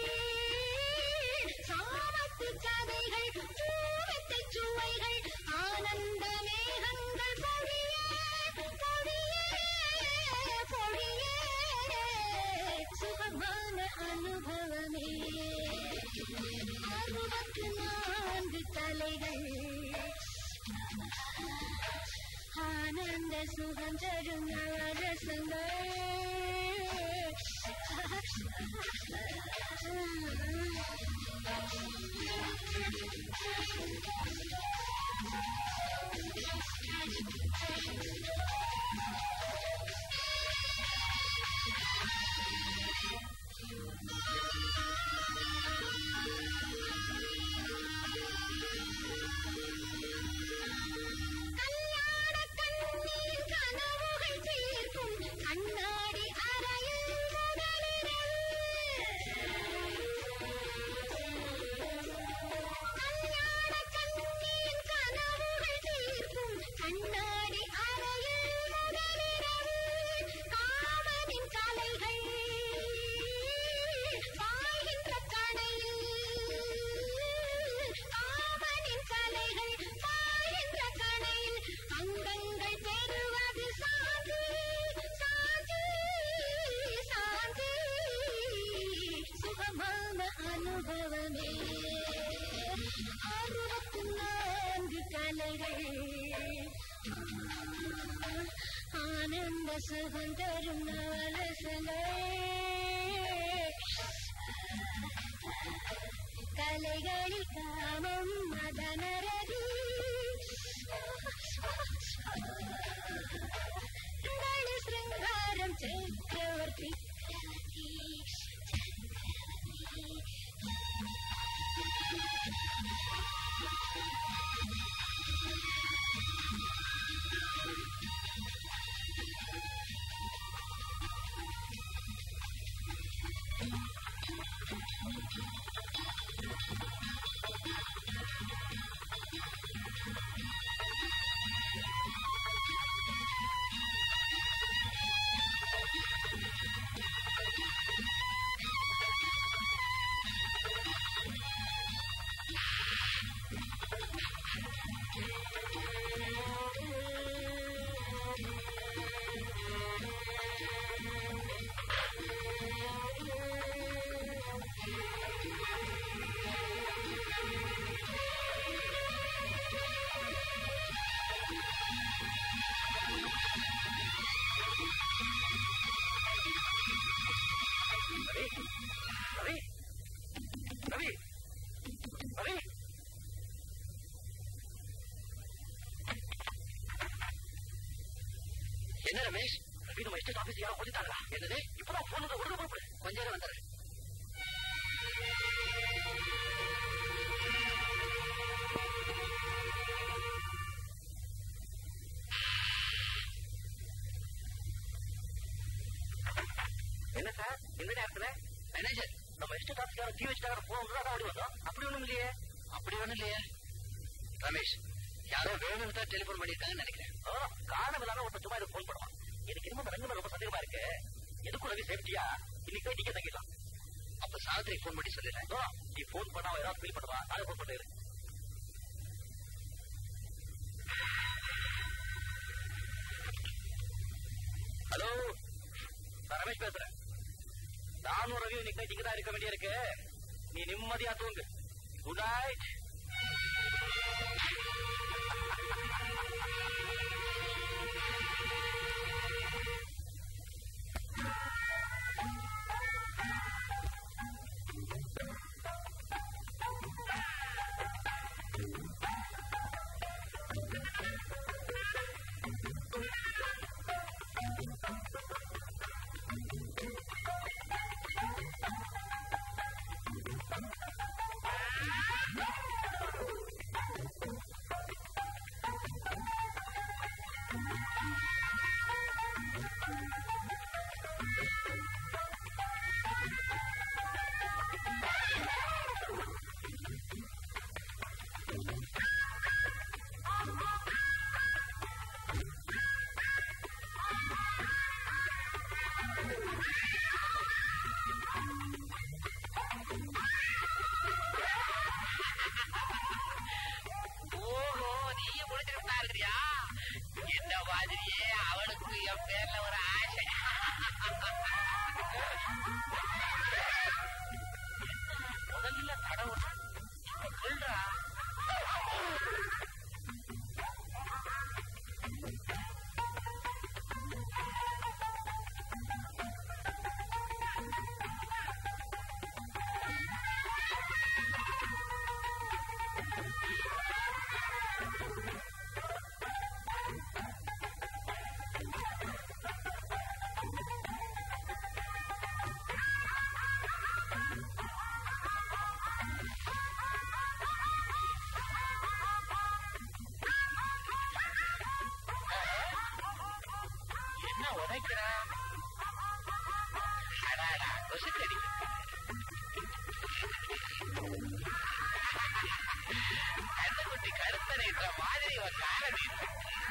சாமத்து கதைகள் பூவெட்டுச் சுவைகள் ஆனந்த மேகங்கள் பொழிய பொழிய பொழிய சுகமான அனுபவமே அறுபத்து நான்கு தலைகள் ஆனந்த சுகம் தரும் நவரசங்கள் கல்யாண கண்ணீர் கனவுகள் தீர்க்கும் கண்ணாடி அறையில் கல்யாண கண்ணீர் கனவுகள் தீர்க்கும் கண்ணாடி அறையில் காமனின் கலைகள் பாய்கின்ற கடையில் காமனின் கலைகள் பாய்கின்ற கடையில் அங்கங்கள் பெறுவது சாந்தி சாந்தி சாந்தி சுகமான அனுபவமே அறுபத்து நான்கு கலைகள் ஆனந்த சுகம் தரும் நவரசங்கள் கலைகளில் காமம் மதனரதி சிருங்காரம் சக்கரவர்த்தி என்ன ரமேஷ் ரவி நம்ம எஸ்டேட் ஆபீஸ் யாரும் சொல்லிட்டாங்களா என்னது இப்பதான் போன் உடனே புறப்படு கொஞ்ச நேரம் வந்துடுறேன் என்ன சார் இந்த நேரத்துல மேனேஜர் நம்ம எஸ்டேட் ஆபீஸ் யாரும் டீ வச்சுட்டாங்க போன் தான் ஓடி வந்தோம் அப்படி ஒண்ணும் இல்லையே அப்படி ஒண்ணும் இல்லையே ரமேஷ் யாரோ வேணும்னு தான் டெலிபோன் பண்ணிருக்காங்கன்னு நினைக்கிறேன் காரணம் இல்லாம ஒருத்தர் சும்மா இதுக்கு போன் பண்ணுவான் எனக்கு இன்னும் ரெண்டு ரொம்ப சந்தேகமா இருக்கு எதுக்கும் ரவி சேஃப்டியா இன்னைக்கு போய் டிக்கெட் தங்கிடலாம் அப்ப சாவித்திரி போன் பண்ணி சொல்லிடுறேன் ஓ, நீ போன் பண்ணா அவ ஏதாவது ஃபீல் பண்ணுவா நாளை போன் பண்ணிடு ஹலோ நான் ரமேஷ் பேசுறேன் நானும் ரவி இன்னைக்கு நைட் இங்க தான் இருக்க வேண்டியிருக்கு நீ நிம்மதியா தூங்கு குட் நைட் ஓஹோ நீயும் முடிச்சிருக்கா இருக்கிறியா இந்த மாதிரியே அவனுக்கு என் பேர்ல ஒரு ஆசை முதல்ல கடவுள் இப்ப சொல்றா என்ன உதைக்கிறா அடாடா, கொசுக்கு அடி. கண்ணுக்குட்டி கருத்த நீட்டுற மாதிரி ஒரு கால நீட்டு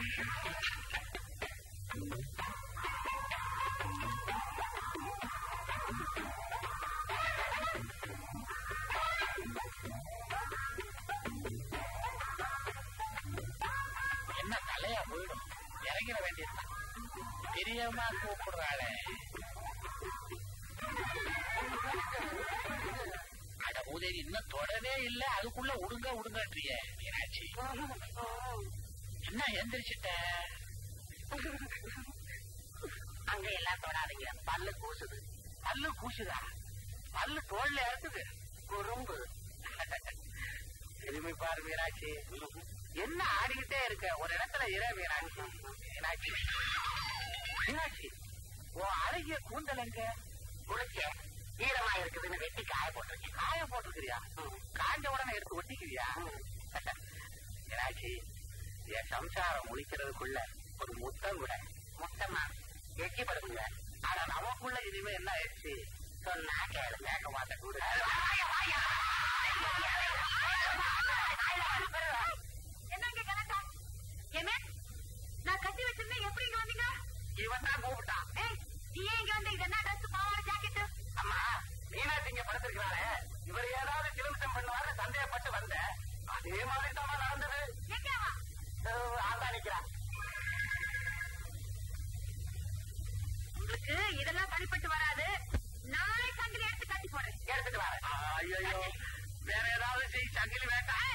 என்ன தலையா போயிடும் இறங்கிட வேண்டியதுதான் பிரியமா கூப்பிடுறாளே அட மூதேவி இன்னும் தொடவே இல்ல அதுக்குள்ள உடுங்க உடுங்கன்றிய மீனாட்சி என்ன எந்திரிச்சிட்ட அங்க எல்லாம் தொடாதீங்க பல்லு கூசுது பல்லு கூசுதா பல்லு தோல்ல இறக்குது குறும்பு திரும்பி பாரு மீனாட்சி என்ன ஆடிக்கிட்டே இருக்க ஒரு இடத்துல இர மீனாட்சி மீனாட்சி மீனாட்சி உன் அழகிய கூந்தல் எங்க குளிச்ச ஈரமா இருக்குதுன்னு வெட்டி காய போட்டுருக்கேன் காய போட்டுக்கிறியா காஞ்ச உடனே எடுத்து ஒட்டிக்கிறியா மீனாட்சி என் சம்சாரம் முடிக்கிறதுக்குள்ள ஒரு முத்தம் கூட மொத்தமா எச்சி படுங்க ஆனா நமக்குள்ள இனிமே என்ன ஆயிடுச்சு சொன்னா கேளுங்க கேட்க மாட்டேன் கூட என்னங்க கணக்கா என்ன நான் கட்டி வச்சிருந்தேன் எப்படி இங்க வந்தீங்க இவன் தான் கூப்பிட்டான் ஏய் நீ ஏன் இங்க வந்து இதென்ன ட்ரெஸ் பாவாடை ஜாக்கெட் அம்மா மீனாட்சி இங்க படுத்திருக்கிறாளே இவர் ஏதாவது சிலுமிஷம் பண்ணுவாரு சந்தேகப்பட்டு வந்தேன் அதே மாதிரி தான் நடந்தது எங்க வா ஆள்தான் நிக்கிறான் உங்களுக்கு இதெல்லாம் தனிப்பட்டு வராது நாளை சங்கிலி எடுத்து கட்டி போடுறேன் எடுத்துட்டு வரேன் ஐயோ வேற ஏதாவது செய் சங்கிலி வேண்டாம்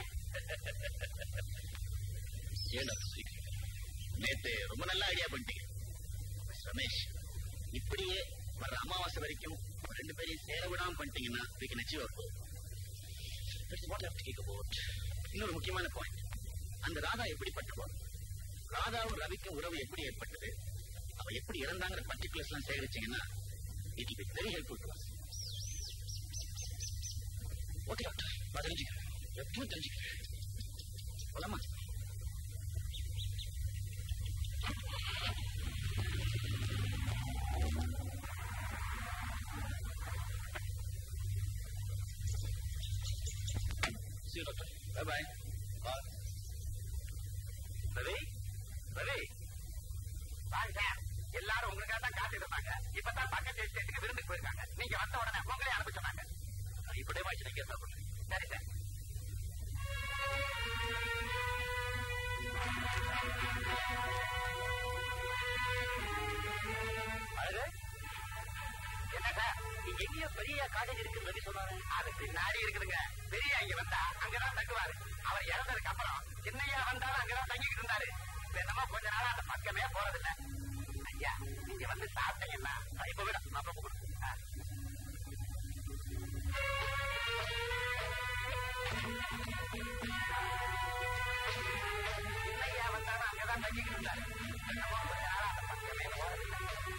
ஏண்டா நேத்து ரொம்ப நல்ல ஐடியா பண்ணிட்டீங்க ரமேஷ் இப்படியே வர அமாவாசை வரைக்கும் ரெண்டு பேரையும் சேர விடாம பண்ணிட்டீங்கன்னா we can achieve our goal. That's what I have to think about. இன்னொரு முக்கியமான பாயிண்ட் அந்த ராதா எப்படிப்பட்டவோ ராதாவும் ரவிக்கும் உறவு எப்படி ஏற்பட்டது அவங்க எப்படி இறந்தாங்கிற பர்டிகுலர்ஸ் எல்லாம் சேகரிச்சீங்கன்னா it be very helpful to us okay doctor நான் தெரிஞ்சுக்கிறேன் எப்பவும் தெரிஞ்சுக்கிறேன் போலாமா See you, doctor. Bye bye. Ravi Ravi வாங்க சார் எல்லாரும் உங்களுக்காக தான் காத்துட்டு இருந்தாங்க இப்பதான் பக்கத்து எஸ்டேட்டுக்கு விருந்துக்கு போயிருக்காங்க நீங்க வந்த உடனே உங்களே அனுப்ப சொன்னாங்க இப்படியே வாய்ச்சி நீங்க சாப்பிடுங்க சரி சார் அழகு என்ன சார் இங்க எங்கேயோ பெரிய காலேஜ் இருக்குன்னு ரவி சொன்னாரு அது பின்னாடி இருக்குதுங்க பெரிய இங்க வந்தா அங்கதான் தங்குவாரு அவர் இறந்ததுக்கு அப்புறம் சின்னையா வந்தாலும் அங்கதான் தங்கிட்டு இருந்தாரு இப்ப என்னமோ கொஞ்ச நாளா அந்த பக்கமே போறதில்ல ஐயா நீங்க வந்து சாப்பிட்டீங்கன்னா இப்ப விட நான் ரொம்ப கொடுத்தேன் சின்னையா வந்தாலும் அங்கதான் தங்கிட்டு இருந்தாரு என்னமோ கொஞ்ச நாளா அந்த பக்கமே போறதில்ல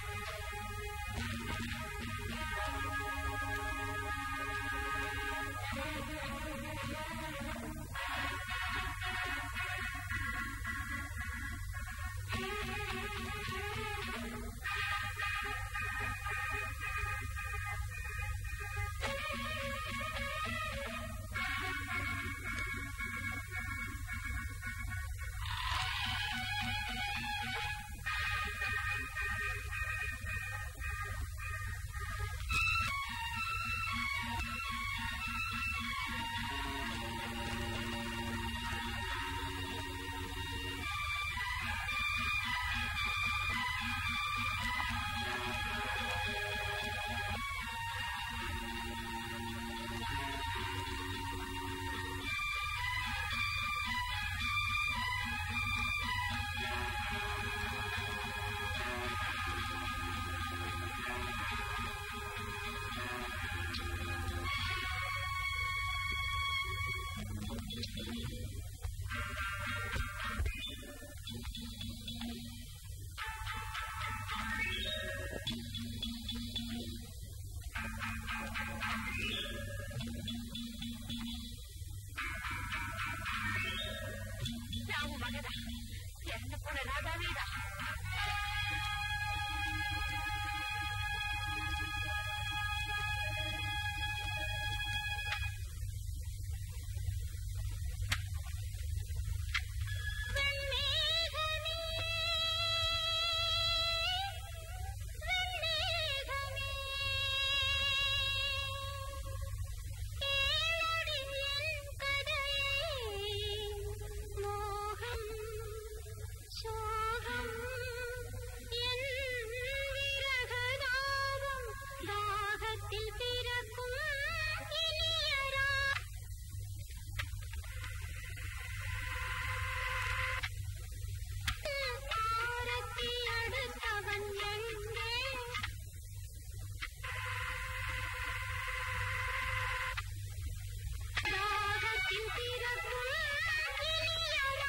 ராமு மகனா என்ன போல ராதாவேதா மோகம் சோகம் என் விரகதாபம் தாகத்தில் பிறக்கும் இனியரா தாரத்தை அடுத்தவன் எங்கே தாகத்தில் பிறக்கும் இனியரா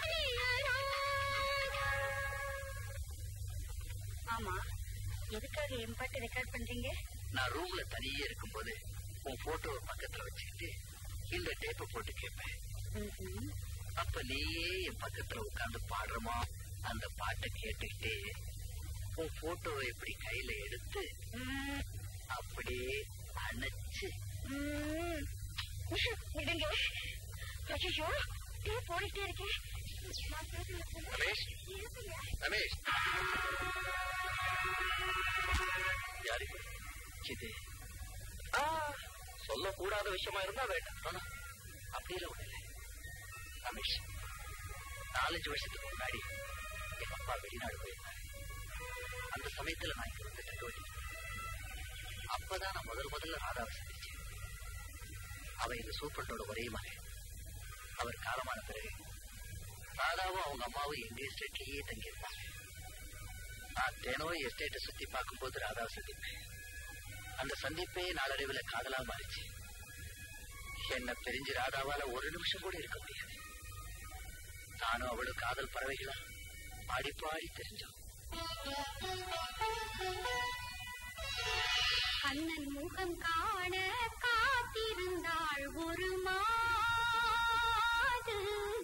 ஆமா எதுக்காக என் பாட்டு ரெக்கார்ட் பண்றீங்க நான் ரூம்ல தனியே இருக்கும்போது உன் போட்டோவை பக்கத்துல வச்சுக்கிட்டு இந்த டேப்பை போட்டு கேட்பேன் ம்ஹும். அப்ப நீயே என் பக்கத்துல உட்கார்ந்து பாடுறமோ அந்த பாட்டை கேட்டுக்கிட்டே உன் போட்டோவை இப்படி கையில எடுத்து ம், அப்படியே அணைச்சு ம். விடுங்க ஐயோ டே போயிட்டே இருக்கேன் ரமேஷ் ரமேஷ் யாரு இது ஆ, சொல்லக்கூடாத விஷயமா இருந்தா வேண்டாம் ஆனா, அப்படியெல்லாம் ஒண்ணு இல்லை ரமேஷ் நாலஞ்சு வருஷத்துக்கு முன்னாடி எங்க அப்பா வெளிநாடு போயிருந்தாரு அந்த சமயத்துல நான் இங்க வந்து தங்க வேண்டியது அப்பதான் நான் முதல் முதல்ல ராதாவை சந்திச்சேன் அவ எங்க சூப்பர்டோட ஒரே மகன் அவர் காலமான பிறகு ராதாவும் அவங்க அம்மாவும் எங்க எஸ்டேட்லயே தங்கியிருந்தாங்க நான் தினம் எஸ்டேட்டை சுத்தி பார்க்கும்போது ராதாவை சந்திப்பேன் அந்த சந்திப்பே நாளடைவுல காதலா மாறிச்சு என்ன பிரிஞ்சு ராதாவால ஒரு நிமிஷம் கூட இருக்க முடியாது நானும் அவளும் காதல் பறவைகளா பாடி பாடி தெரிஞ்சோம் கண்ணன் முகம் காண காத்திருந்தாள் ஒரு மாது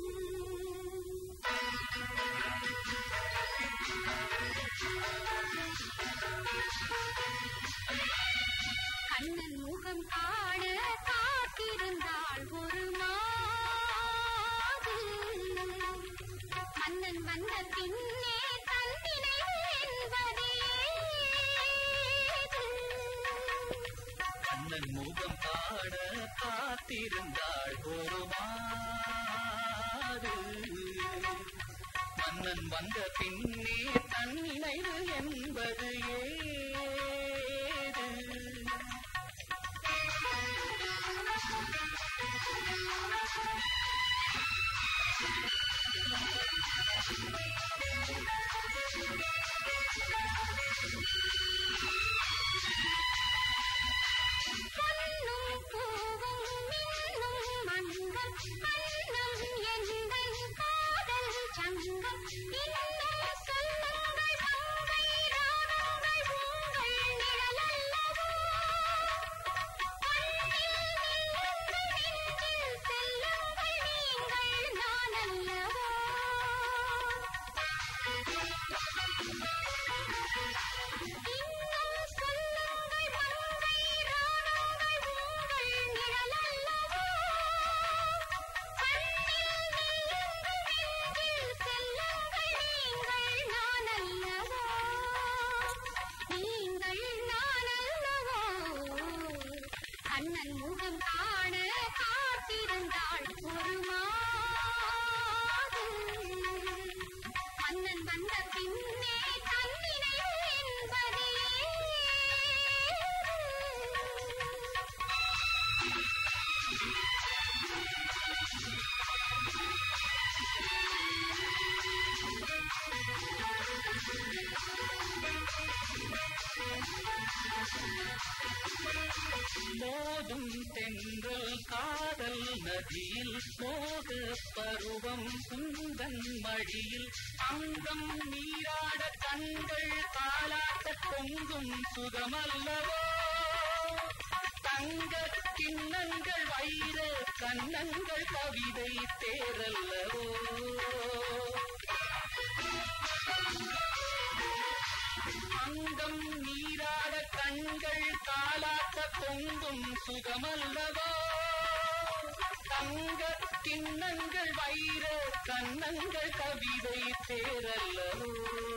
கண்ணன் முகம் காண காத்திருந்தாள் ஒரு மாது கண்ணன் வந்த பின்னே தன்னினை என்பதே கண்ணன் முகம் காண காத்திருந்தாள் ஒரு மாறு மன்னன் வந்த பின்னே தன் நினைவு என்பது ஏது கண்ணும் பூவும் மின்னும் மண்கள் கண்ணம் எங்கள் காதல் சங்கம் இன்னும் சொல்லுங்கள் மங்கை ராகங்கள் உங்கள் நிழலல்லவோ நெஞ்சில் செல்லுங்கள் நீங்கள் நான் அல்லவோ இன்னும் சொல்லுங்கள் மங்கை ராகங்கள் உங்கள் நிழலல்லவோ கண்ணில் நெஞ்சில் செல்லுங்கள் நீங்கள் நான் அல்லவோ நீங்கள் நான் அல்லவோ கண்ணன் முகம் காண காத்திருந்தாள் ஒரு மாது மன்னன் வந்த பின்னே தன்னினை என்பதே மோதும் தென்றல் காதல் நதியில் மோக பருவம் குந்தன் மடியில் அங்கம் நீராட கண்கள் தாளாட்ட பொங்கும் சுகமல்லவோ தங்க கிண்ணங்கள் வைர கண்ணங்கள் கவிதை தேரல்லவோ அங்கம் நீராட கண்கள் தாளாட்ட பொங்கும் சுகமல்லவோ தங்க கிண்ணங்கள் வைர கண்ணங்கள் கவிதை தேரல்லவோ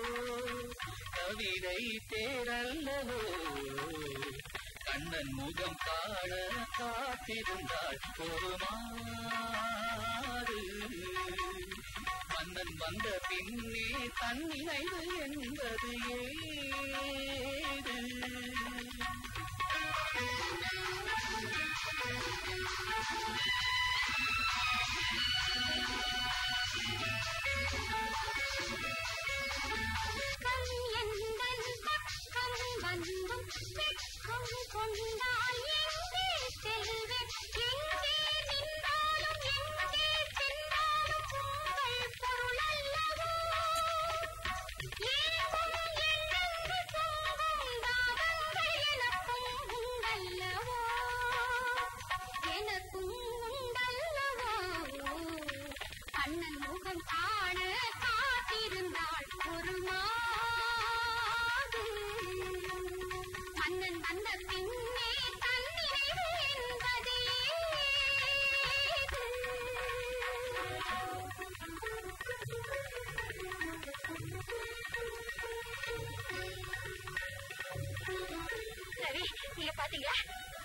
கவிதை தேரல்லவோ கண்ணன் முகம் காண காத்திருந்தாள் ஒரு மாறு மன்னன் வந்த பின்னே தன் நினைவு என்பது ஏது பக்கம் எந்தன் பக்கம் வந்தும் வெட்கம் கொண்டால் எங்கே செல்வேன் எங்கே நின்றாலும் எங்கே சென்றாலும் உங்கள் பொருள் அல்லவோ ஏகும் எண்ணங்கள் போகும் தாகங்கள் எனக்கும் உண்டல்லவோ எனக்கும் உண்டல்லவோ கண்ணன் முகம் காண காத்திருந்தாள் ஒரு மாது மன்னன் வந்த பின்னே தன்னிறைவு என்பதே சரி நீங்க பாத்தீங்களா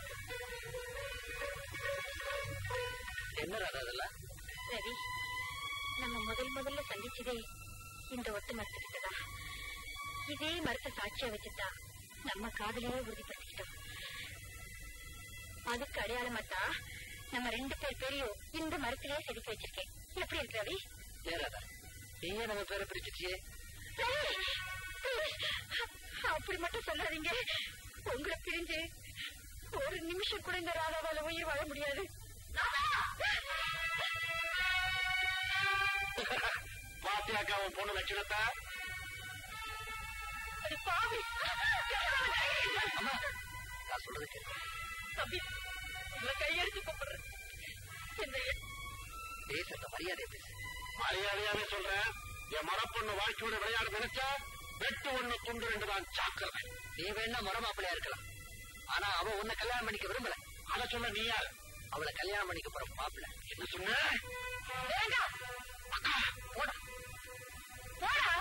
என்ன ராதா அதெல்லாம் ரவி நம்ம முதல் முதல்ல சந்திச்சதே இந்த ஒட்டு மரத்துக்கிட்டதான் இதே மரத்தை சாட்சியா வச்சுதான் நம்ம காதலையே உறுதிப்படுத்திக்கிட்டோம் அதுக்கு அடையாளமா தான் நம்ம ரெண்டு பேர் பேரையும் இந்த மரத்திலேயே செதுக்கி வச்சிருக்கேன் எப்படி இருக்கு ரவி ஏன் ராதா நீங்க நம்ம பேரை பிரிச்சுட்டியே ரவி! அப்படி மட்டும் சொல்லாதீங்க உங்களை பிரிஞ்சு ஒரு நிமிஷம் கூட இந்த ராதாவால உயிர் வாழ முடியாது பாத்தியாக்கா உன் பொண்ணு லட்சணத்தா அது பாவி அம்மா நான் சொல்றது கேட்க தம்பி உங்களை கையெடுத்து கூப்பிடுறேன் என்னை பேசுறத மரியாதை பேசு மரியாதையாவே சொல்றேன் என் மரப்பொண்ணு வாழ்க்கையோட விளையாட நினைச்சா வெட்டு ஒண்ணு துண்டு ரெண்டு தான் சாக்கிரதை நீ வேணா மரமாப்பிள்ளையா இருக்கலாம் ஆனா அவ உன்னை கல்யாணம் பண்ணிக்க விரும்பல அத சொல்ல நீ யாரு அவளை கல்யாணம் பண்ணிக்க போற மாப்பிள்ளை என்ன சொன்ன வேண்டாம் அக்கா போடா போடா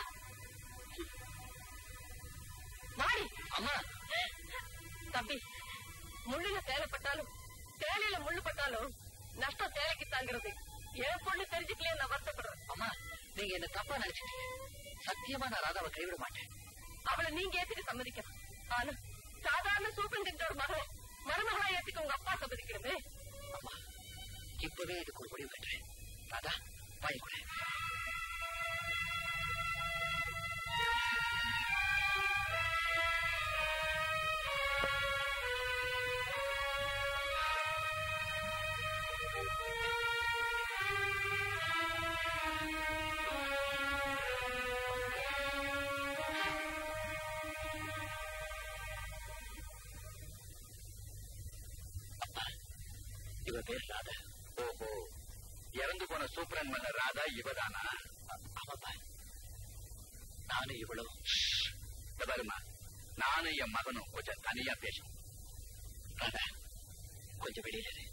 மாறி அம்மா தம்பி முள்ளுல தேவைப்பட்டாலும் தேவையில முள்ளு பட்டாலும் நஷ்டம் தேவைக்கு தாங்கிறது என் பொண்ணு தெரிஞ்சுக்கலையே நான் வருத்தப்படுறேன் அம்மா நீங்க என்ன தப்பா நினைச்சிட்டீங்க சத்தியமா நான் ராதாவை கைவிட மாட்டேன் அவளை நீங்க ஏத்துக்க சம்மதிக்கலாம் ஆனா சாதாரண சூப்பர் ஒரு மகளை மருமகளா ஏத்துக்க உங்க அப்பா சம்மதிக்கிறது அம்மா இப்பவே இதுக்கு ஒரு முடிவு கட்டுறேன் ராதா வாங்கி கொடு அப்பா இவ பேர் ராதா ஓஹோ இறந்து போன சூப்பரன் மன்னர் ராதா இவதானா ஆமாப்பா நானும் இவ்வளவு இந்த பாருமா நானும் என் மகனும் கொஞ்சம் தனியா பேசணும் ராதா கொஞ்சம் வெளியில இரு.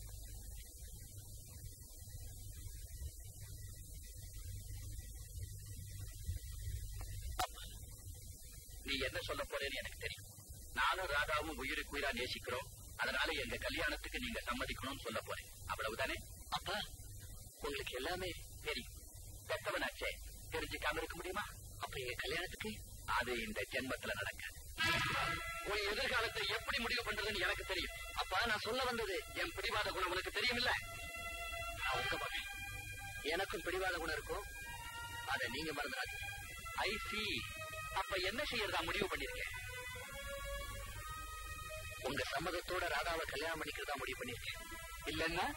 நீ என்ன சொல்ல போறேன்னு எனக்கு தெரியும் நானும் ராதாவும் உயிருக்கு உயிரா நேசிக்கிறோம் அதனால எங்க கல்யாணத்துக்கு நீங்க சம்மதிக்கணும்னு சொல்ல போறேன் அவ்வளவுதானே அப்பா உங்களுக்கு எல்லாமே தெரியும் பெத்தவனாச்சே தெரிஞ்சுக்காம இருக்க முடியுமா அப்ப எங்க கல்யாணத்துக்கு அது இந்த ஜென்மத்துல நடக்காது உன் எதிர்காலத்தை எப்படி முடிவு பண்றதுன்னு எனக்கு தெரியும் அப்பா நான் சொல்ல வந்தது என் பிடிவாத குணம் உனக்கு தெரியும் இல்ல நான் உங்க மகன் எனக்கும் பிடிவாத குணம் இருக்கும் அதை நீங்க மறந்துடாதீங்க ஐ சி அப்ப என்ன செய்யறதா முடிவு பண்ணிருக்கேன் உங்க சம்மதத்தோட ராதாவை கல்யாணம் பண்ணிக்கிறதா முடிவு பண்ணிருக்கேன் இல்லன்னா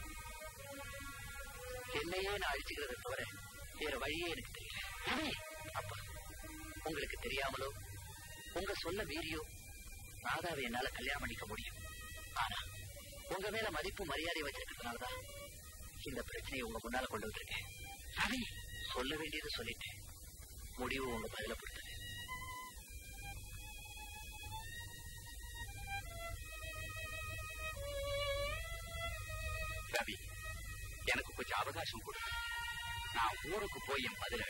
என்னையே நான் அழிச்சுக்கிறத தவிர வேற வழியே எனக்கு தெரியல ரவி, அப்பா உங்களுக்கு தெரியாமலோ உங்க சொல்ல மீறியோ ராதாவை என்னால கல்யாணம் பண்ணிக்க முடியும் ஆனா உங்க மேல மதிப்பு மரியாதை வச்சிருக்கிறதுனாலதான் இந்த பிரச்சனையை உங்க முன்னால கொண்டு வந்திருக்கேன் ரவி, சொல்ல வேண்டியது சொல்லிட்டேன் முடிவு உங்க பதில பொறுத்தது ரவி எனக்கு கொஞ்சம் அவகாசம் கொடு நான் ஊருக்கு போய் என் பதில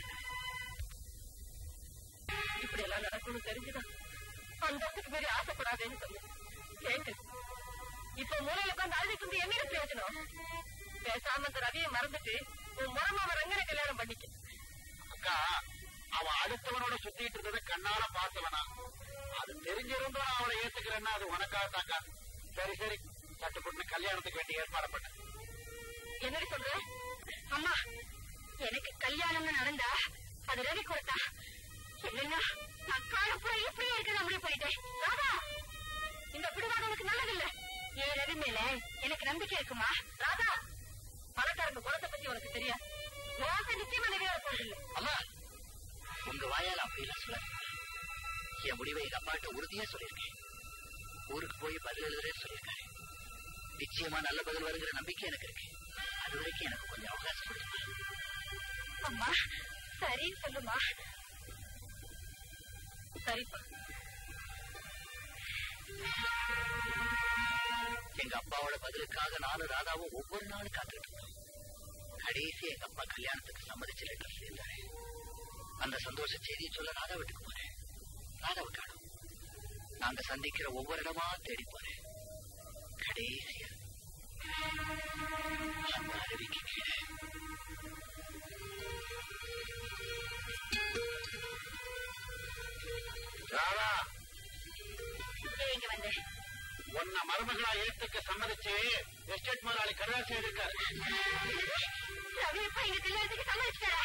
இப்படி எல்லாம் நடக்கும்னு தெரிஞ்சுதான் அந்தத்துக்கு மீறி ஆசைப்படாதேன்னு சொன்னேன் கேட்டு இப்ப மூலையில உட்கார்ந்து அழுதுட்டு இருந்து என்ன பிரயோஜனம் பேசாம இந்த ரவியை மறந்துட்டு உன் முறமாவ ரங்கனை கல்யாணம் பண்ணிக்க அக்கா அவன் அடுத்தவனோட சுத்திட்டு இருந்ததை கண்ணால பார்த்தவனா அது தெரிஞ்சிருந்தும் நான் அவளை ஏத்துக்கிறேன்னா அது உனக்காகத்தாக்கா சரி சரி சட்டுப்பட்டு கல்யாணத்துக்கு வேண்டிய ஏற்பாடு பண்ண என்னடி சொல்ற அம்மா எனக்கு கல்யாணம்னு நடந்தா அது ரவி கொடுத்தா இல்லைன்னா நான் காலப்புறம் இப்படியே இருக்க முடிவு போயிட்டேன் ராதா இந்த பிடிவாதம் எனக்கு நல்லதில்ல ஏன் ரவி மேல எனக்கு நம்பிக்கை இருக்குமா ராதா பணக்காரங்க குணத்தை பத்தி உனக்கு தெரியாது உனக்கு நிச்சயமா நிறைவேற போறதில்லை அம்மா உங்க வாயால அப்படி எல்லாம் சொல்லாதீங்க என் முடிவை எங்க அப்பாட்ட உறுதியா சொல்லியிருக்கேன் ஊருக்கு போய் பதில் எழுதுறேன்னு சொல்லியிருக்காரு நிச்சயமா நல்ல பதில் வருங்கிற நம்பிக்கை எனக்கு இருக்கு அது வரைக்கும் எனக்கு கொஞ்சம் அவகாசம் கொடுங்க அம்மா சரின்னு சொல்லுமா சரிப்பா எங்க அப்பாவோட பதிலுக்காக நானும் ராதாவும் ஒவ்வொரு நாளும் காத்துட்டு இருந்தோம் கடைசி எங்க அப்பா கல்யாணத்துக்கு சம்மதிச்சு லெட்டர் சேர்ந்தாரு அந்த சந்தோஷ செய்தியை சொல்ல ராதா வீட்டுக்கு போறேன் ராதாவை காணும் நாங்க சந்திக்கிற ஒவ்வொரு இடமா தேடி போறேன் கடைசியா அந்த அருவிக்கு கீழே ராதா இங்க வந்தேன் உன்னை மருமகளா ஏத்துக்க சம்மதிச்சு எஸ்டேட் முதலாளி கருதாசி இருக்காரு ரவி இப்ப எங்க கல்யாணத்துக்கு சம்மதிச்சிட்டாரா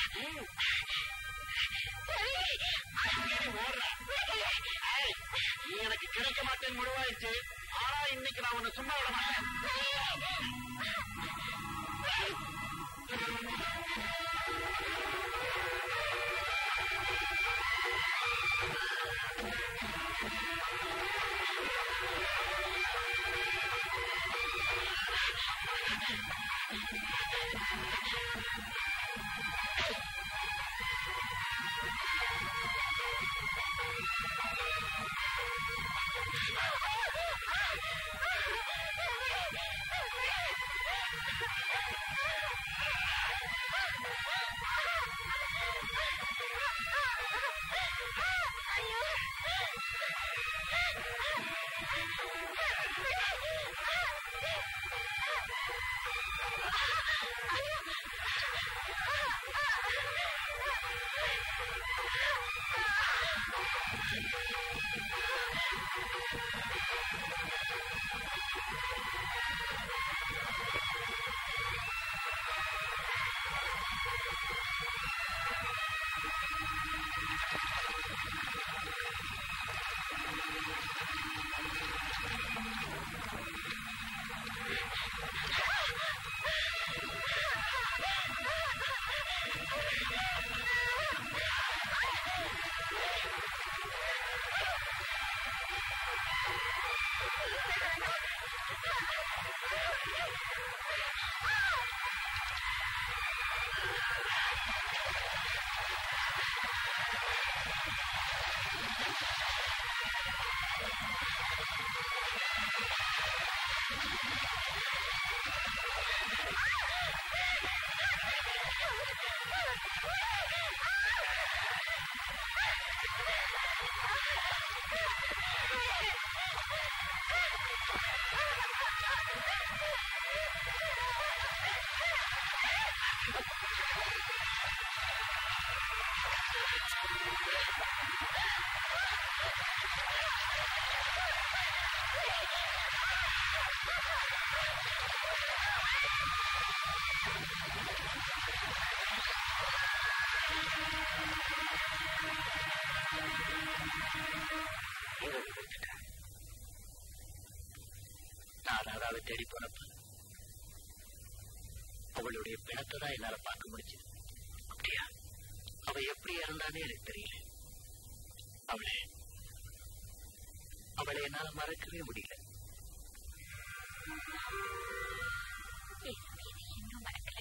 ரவி அங்கேயே ஓடுற. ஏய், நீ எனக்கு கிடைக்க மாட்டேன்னு முடிவாயிடுச்சு ஆனா இன்னைக்கு நான் உன்னை சும்மா விட மாட்டேன் இரவு விட்டுட்டேன் நான் அதாவது தேடி போனப்ப அவளுடைய பிணத்தை தான் என்னால பார்க்க முடிஞ்சது அப்படியா அவ எப்படி இறந்தானே எனக்கு தெரியல அவளை அவளை என்னால மறக்கவே முடியல இன்னும் மறக்கல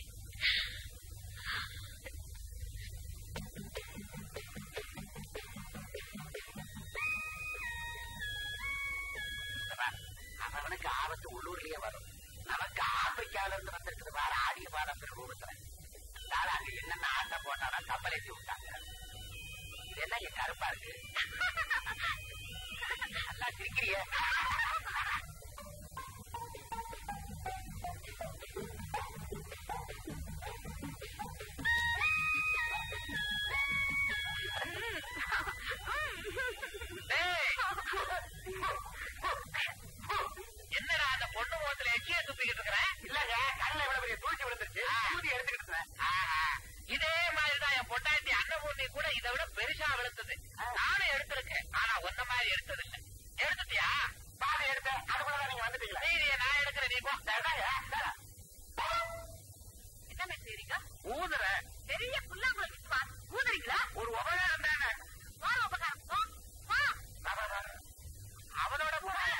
அவனுக்கு ஆபத்து உள்ளூர்லயே வரும் நமக்கு ஆப்பிரிக்கால இருந்து வந்திருக்குது வேற ஆடிய பாடம் பெருமூகத்துல அதனால அங்க என்னென்ன ஆட்டம் போட்டாலும் கப்பல் ஏற்றி விட்டாங்க இது என்ன இங்க கருப்பா இருக்கு நல்லா சிரிக்கிறிய என்னடா அந்த பொண்ணு முகத்துல எச்சிய துப்பிக்கிட்டு இருக்கிற இல்லங்க கண்ணில் எவ்வளவு பெரிய தூசி விழுந்துருச்சு தூசி எடுத்துக்கிட்டு இருந்தேன். இதே மாதிரிதான் என் பொண்டாட்டி அன்னபூர்ணி கூட இதை விட பெருசா வெளுத்தது நானும் எடுத்திருக்கேன் ஆனா ஒன்ன மாதிரி எடுத்தது இல்ல எடுத்துட்டியா பாதை எடுத்தேன் அதுக்குள்ளதான் நீங்க வந்துட்டீங்களா நீதிய நான் எடுக்கிறேன் நீ போ இந்தாங்க, இந்தாங்க. என்ன செய்றீங்க ஊதுறேன் பெரிய புல்லாங்குழல் விசுவா ஊதுறீங்களா ஒரு உபகாரம் தானே வா உபகாரம் வா வா வா, வா, வா. அவனோட போறேன்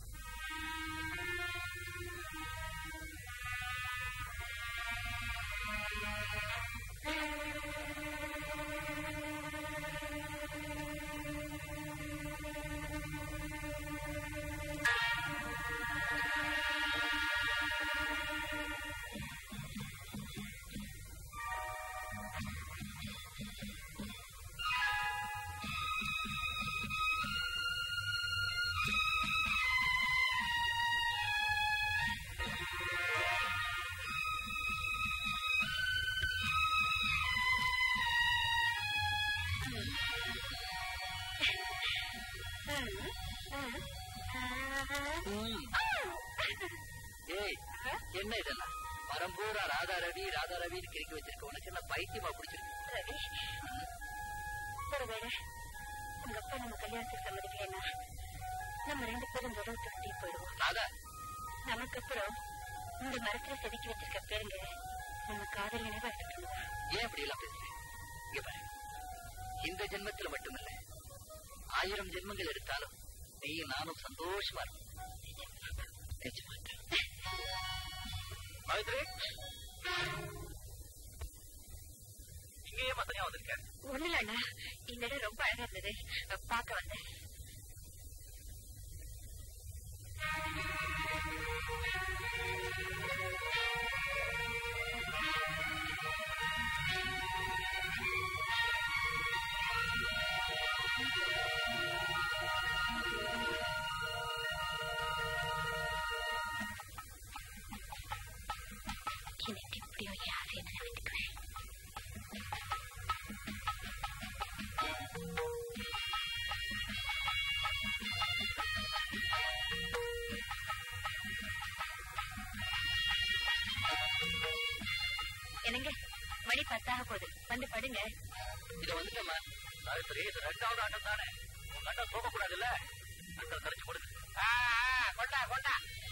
ஏய் என்ன இதெல்லாம் மரம் பூரா ராதா ரவி ராதா ரவின்னு கிறுக்கி வச்சிருக்க உனக்கு என்ன பைத்தியமா பிடிச்சிருக்கு ரவி ஒருவேளை உங்க அப்பா நம்ம கல்யாணத்துக்கு சம்மதிக்கலைன்னா நம்ம ரெண்டு பேரும் முதல் திருட்டி போயிடுவோம் ராதா நமக்கு அப்புறம் இந்த மரத்துல செதுக்கி வச்சிருக்க பேருங்க நம்ம காதல் நினைவா இருக்கணும் ஏன் இப்படி எல்லாம் பேசுறேன் இங்க பாரு இந்த ஜென்மத்துல மட்டுமில்ல ஆயிரம் ஜென்மங்கள் எடுத்தாலும் நீ நானும் சந்தோஷமா இருக்கும் பவித்ரி இங்கேயே மத்தனையா வந்திருக்காரு ஒண்ணு இல்லண்ணா இந்த இடம் ரொம்ப அழகா இருந்தது பார்க்க வந்தேன் எனக்கு இப்படி ஒரு ஆசையை நினைவுக்கிறேன் என்னங்க மணி பத்தாக போகுது வந்து படுங்க இத வந்துட்டமா சாவித்ரி இது ரெண்டாவது ஆட்டம் தானே உங்க அண்ணன் போக கூடாதுல்ல அந்த கரைச்சு கொடுங்க ஆ, ஆ, கொண்டா கொண்டா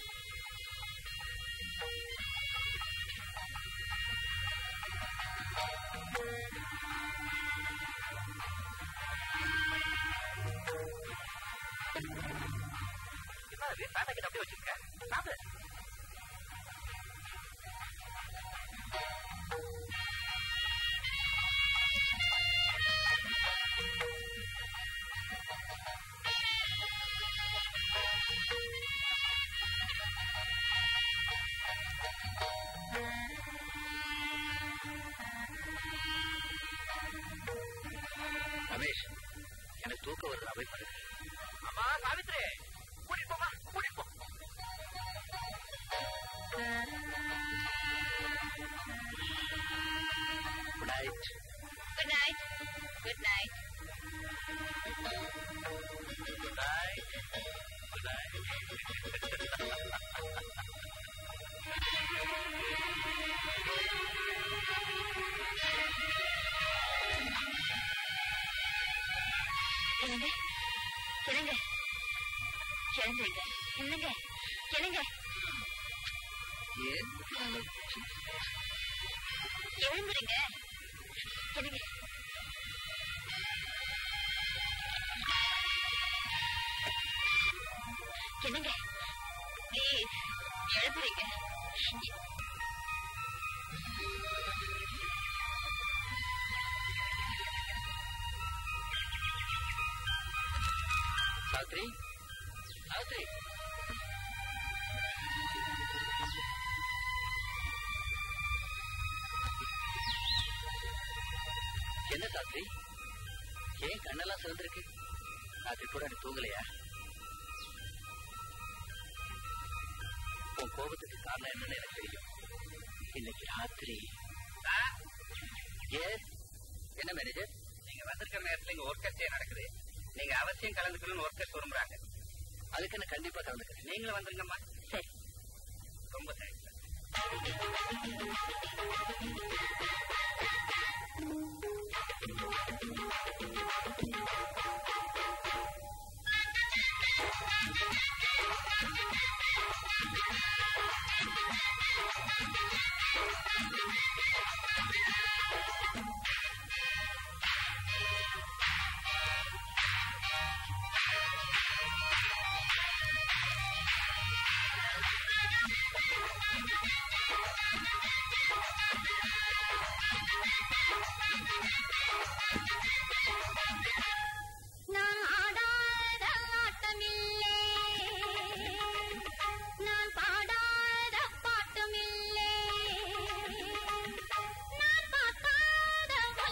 என்ன இது பேட்டா கிட்ட அப்படியே வச்சிருக்க சாப்பிடு ரமேஷ் எனக்கு தூக்கம் வருது அவை பாருங்க அம்மா சாவித்ரி கூட்டிட்டு போமா கூட்டிட்டு போ good night good night good night good night good night என்னங்க என்னங்க எழுந்துருங்க என்னங்க என்னங்க ஏன் எழுந்துருங்க என்னங்க என்னங்க ப்ளீஸ் எழுந்துருங்க சாவித்ரி சாவித்ரி என்ன சாஸ்திரி ஏன் கண்ணெல்லாம் சிறந்திருக்கு அது கூட நீ தூங்கலையா உன் கோபத்துக்கு காரணம் என்னன்னு எனக்கு தெரியும் இன்னைக்கு ராத்திரி ஏ என்ன மேனேஜர் நீங்க வந்திருக்கிற நேரத்துல இங்க ஒர்க்கர்ஸே நடக்குது நீங்க அவசியம் கலந்துக்கணும்னு ஒர்க்கர்ஸ் விரும்புறாங்க அதுக்கு என்ன கண்டிப்பா கலந்துக்கிறேன் நீங்களும் வந்துருங்கம்மா சரி ரொம்ப தேங்க்ஸ் நான் ஆடாத ஆட்டமில்லே நான் பாடாத பாட்டுமில்லே நான் பார்க்காத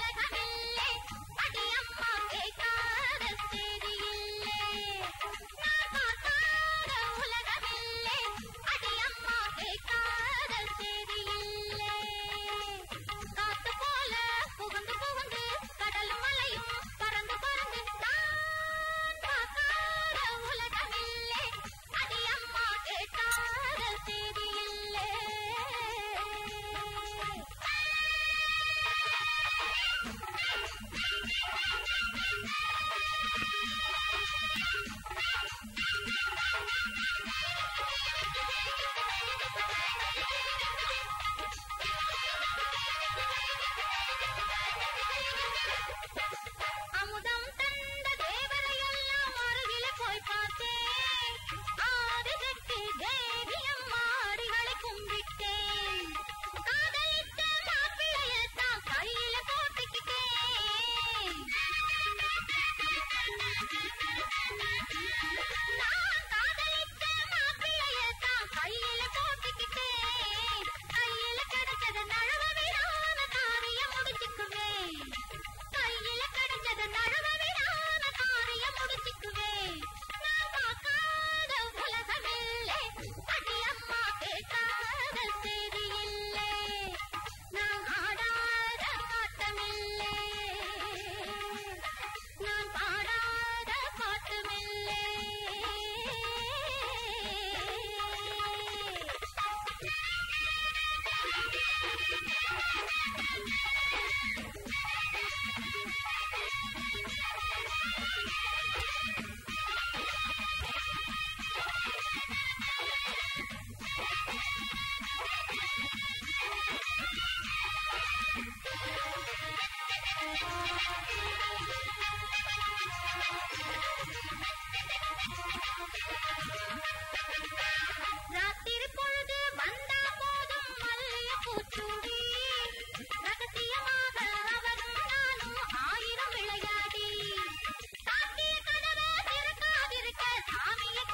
ராத்திரி பொழுது வந்தா போதும் மல்லிகை பூச்சூடி ரகசியமாக அவரும் நானும் ஆயிரம் விளையாடி சாத்திய கதவை திறக்காதிருக்க சாமியை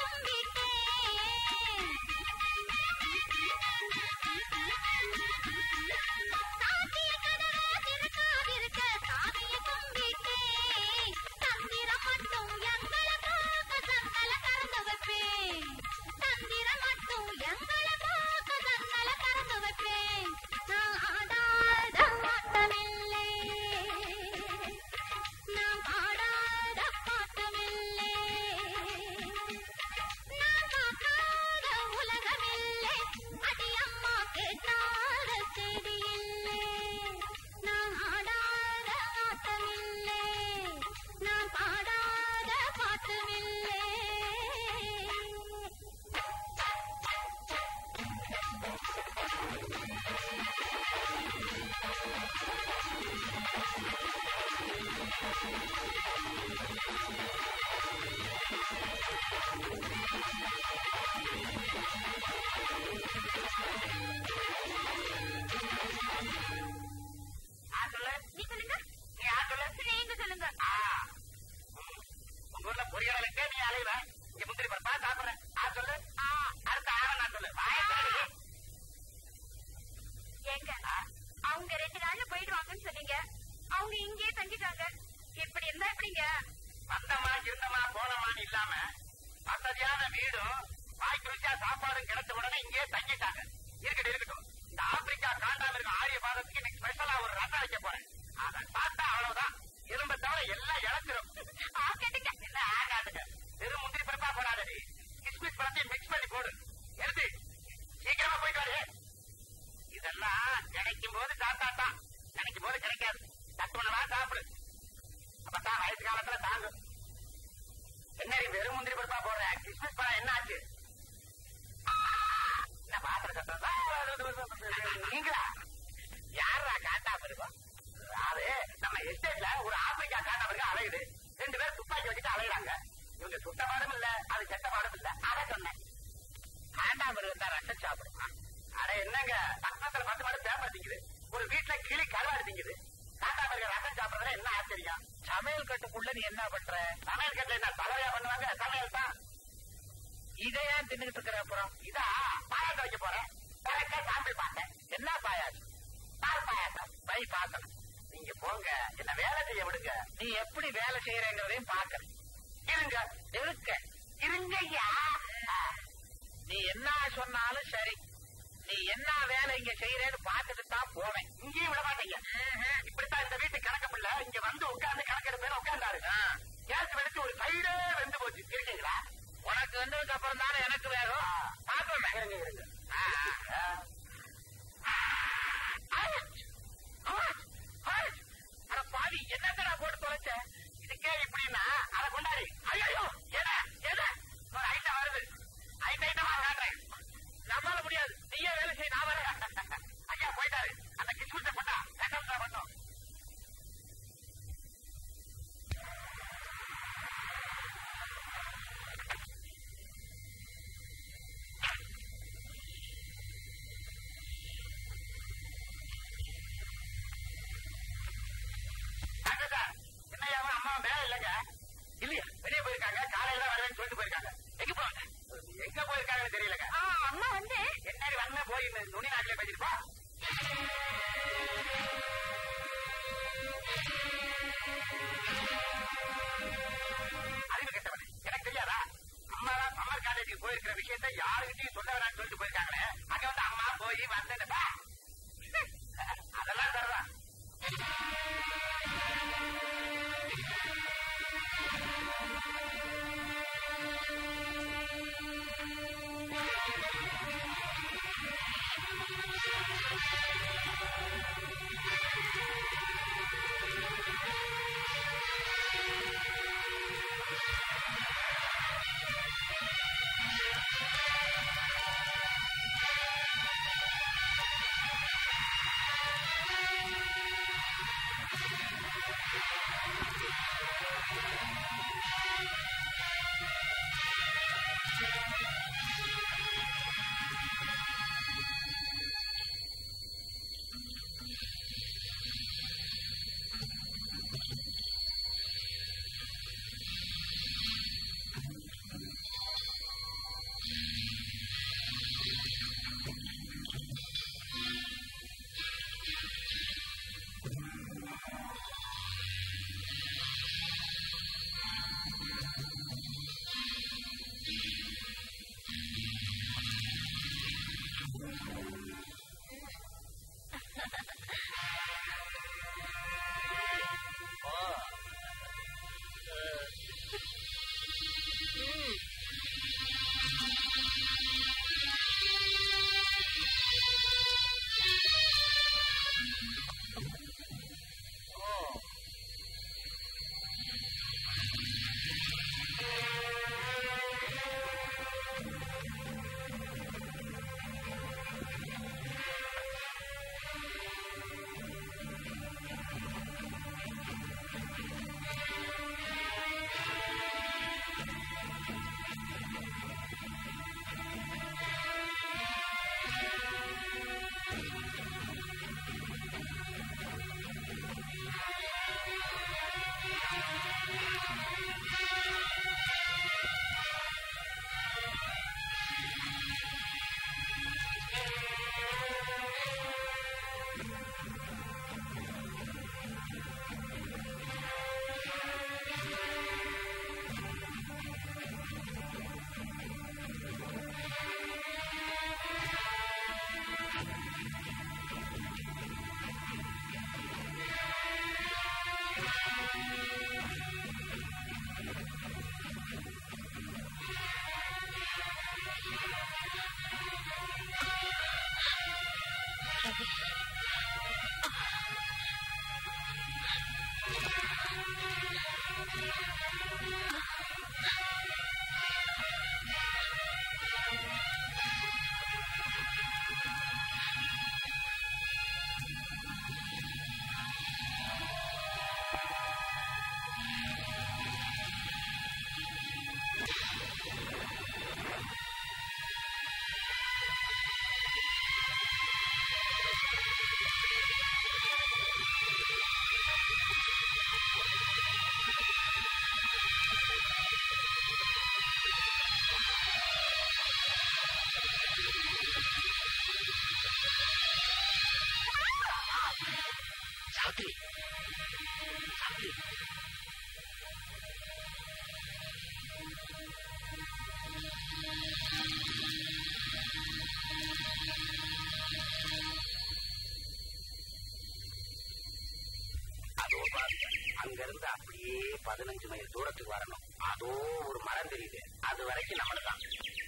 கும்பிட்டேன் சாத்திய கதவை திறக்காதிருக்க சாமியை கும்பிட்டேன் தந்திரம் மட்டும் எங்களுக்காக சந்தல கலந்து வைப்பேன் தந்திரம் மட்டும் எங்களுக்காக சந்தல கலந்து வைப்பேன் நான் ஆடாத ஆட்டமில்லை நான் ஆடாத பாட்டமில்லை நான் பார்க்காத உலகமில்லை அடி அம்மா கேட்டாத செய்தி இல்லை நான் ஆடாத ஆட்டமில்லை நான் பாடாத பாட்டுமில்லை நீ சொல்லுங்க நீங்க சொல்லுங்க உங்க ஊர்ல பொறியாளருக்கு நீ அலைவ இங்க முந்திரி பருப்பா சாப்பிடுறேன் ஆ சொல்லு அடுத்த ஆரம் நான் சொல்லு வாயை திறந்து. ஏங்க அவங்க ரெண்டு நாள்ல போயிடுவாங்கன்னு சொன்னீங்க அவங்க இங்கேயே தங்கிட்டாங்க இப்படி இருந்தா எப்படிங்க வந்தமா இருந்தமா போனமான்னு இல்லாம வசதியான வீடும் வாய்க்கு ருசியா சாப்பாடும் கிடைச்ச உடனே இங்கே தங்கிட்டாங்க இருக்கட்டும் இருக்கட்டும் இந்த ஆப்பிரிக்கா காண்டாம இருக்க ஆரிய பாதத்துக்கு இன்னைக்கு ஸ்பெஷலா ஒரு ரசம் வைக்க போறேன் அதை பார்த்தா அவ்வளவுதான் எலும்பை தவிர எல்லாம் இழச்சிரும் ஆக்கட்டுங்க என்ன ஆகாதுங்க வெறும் முந்திரி பருப்பா போடாதடி கிஸ்மிஸ் பழத்தையும் மிக்ஸ் பண்ணி போடு எடுத்து சீக்கிரமா போயிட்டு வாரு இதெல்லாம் கிடைக்கும் போது சாப்பிட்டா தான் கிடைக்கும் போது கிடைக்காது தட்டுவனவா சாப்பிடு அப்பதான் வயசு காலத்துல தாங்கும் என்னடி வெறும் முந்திரி பருப்பா போடுற கிறிஸ்மஸ் பழம் என்ன ஆச்சு என்ன பாத்திர சத்தம் நீங்களா யாரா காட்டா பருப்பா அது நம்ம எஸ்டேட்ல ஒரு ஆப்பிரிக்கா காட்டா பருக்க அலையுது ரெண்டு பேரும் துப்பாக்கி வச்சுட்டு அலையுறாங்க இவங்க சுட்ட பாடும் இல்ல அது செத்த பாடும் இல்ல அதை சொன்னேன் காண்டா பருவம் தான் ரசம் சாப்பிடுமா அட என்னங்க பக்கத்துல பத்து மாடு பேப்பர் திங்குது ஒரு வீட்டுல கிளி கருவாடு திங்குது காண்டா பருக்க ரசம் சாப்பிடுறதுல என்ன ஆச்சரியம் சமையல் கட்டுக்குள்ள நீ என்ன பண்ற சமையல் கட்டுல என்ன தலையா பண்ணுவாங்க சமையல் தான் இதை ஏன் தின்னுட்டு இருக்கிற அப்புறம் இதா பாயாசம் வைக்க போறேன் கரெக்டா சாம்பிள் பார்த்தேன் என்ன பாயாசம் பால் பாயாசம் பை பார்த்தேன் நீங்க போங்க என்ன வேலை செய்ய விடுங்க நீ எப்படி வேலை செய்யறங்கிறதையும் பாக்கணும் இருங்க இருக்க இருங்கய்யா நீ என்ன சொன்னாலும் சரி நீ என்ன வேலை இங்க செய்யறேன்னு பார்த்துட்டு தான் போவேன் இங்கேயும் விட மாட்டீங்க இப்படித்தான் இந்த வீட்டு கணக்கு பிள்ளை இங்க வந்து உட்கார்ந்து கணக்கெடுப்பேன் உட்கார்ந்தாரு கேஸ் வெடிச்சு ஒரு சைடே வெந்து போச்சு இருக்கீங்களா உனக்கு வந்ததுக்கு அப்புறம் தானே எனக்கு வேணும் பாப்போமே இருங்க இருங்க ஆ, ஆ. ஆவுச்! ஆவுச்! ஆவுச்! அட பாவி என்னத்தடா போட்டு தொலைச்ச இதுக்கே இப்படின்னா அத கொண்டாடி ஐயோ எட எட ஒரு ஐட்டம் வருது ஐட்ட ஐட்டமா காட்டுறேன் நம்மளால முடியாது நீயே வேலை செய்ய நான் வரேன் ஐயா போயிட்டாரு அந்த கிஸ்மிட்ட பண்ணா கட்டம் மட்டும் டாக்டர் சார், என்னய்யாவும் அம்மாவும் வேலை இல்லைங்க. இல்லையா? வெளிய போயிருக்காங்க. காலையில தான் வருவேன்னு சொல்லிட்டு போயிருக்காங்க. எங்க போறாங்க? எங்க போயிருக்காங்கன்னு தெரியலங்க. அம்மா வந்து என்னடி வந்தா போய் இந்த நுனி நாட்டிலே பேசிட்டு போ. அறிவு கெட்டவனே. எனக்கு தெரியாதா அம்மா தான் சம்மர் காலேஜுக்கு போயிருக்கிற விஷயத்தை யாருகிட்டயும் சொல்ல வேணாம்னு சொல்லிட்டு போயிருக்காங்களே அங்க வந்து அம்மா போய் வந்தேன்டா அதெல்லாம் தரலாம் சாத்ரி சாத்ரி அதோ பாருங்க அங்க இருந்து அப்படியே பதினஞ்சு மைல் தூரத்துக்கு வரணும் அதோ ஒரு மரம் தெரியுது அது வரைக்கும் நம்மளுதான்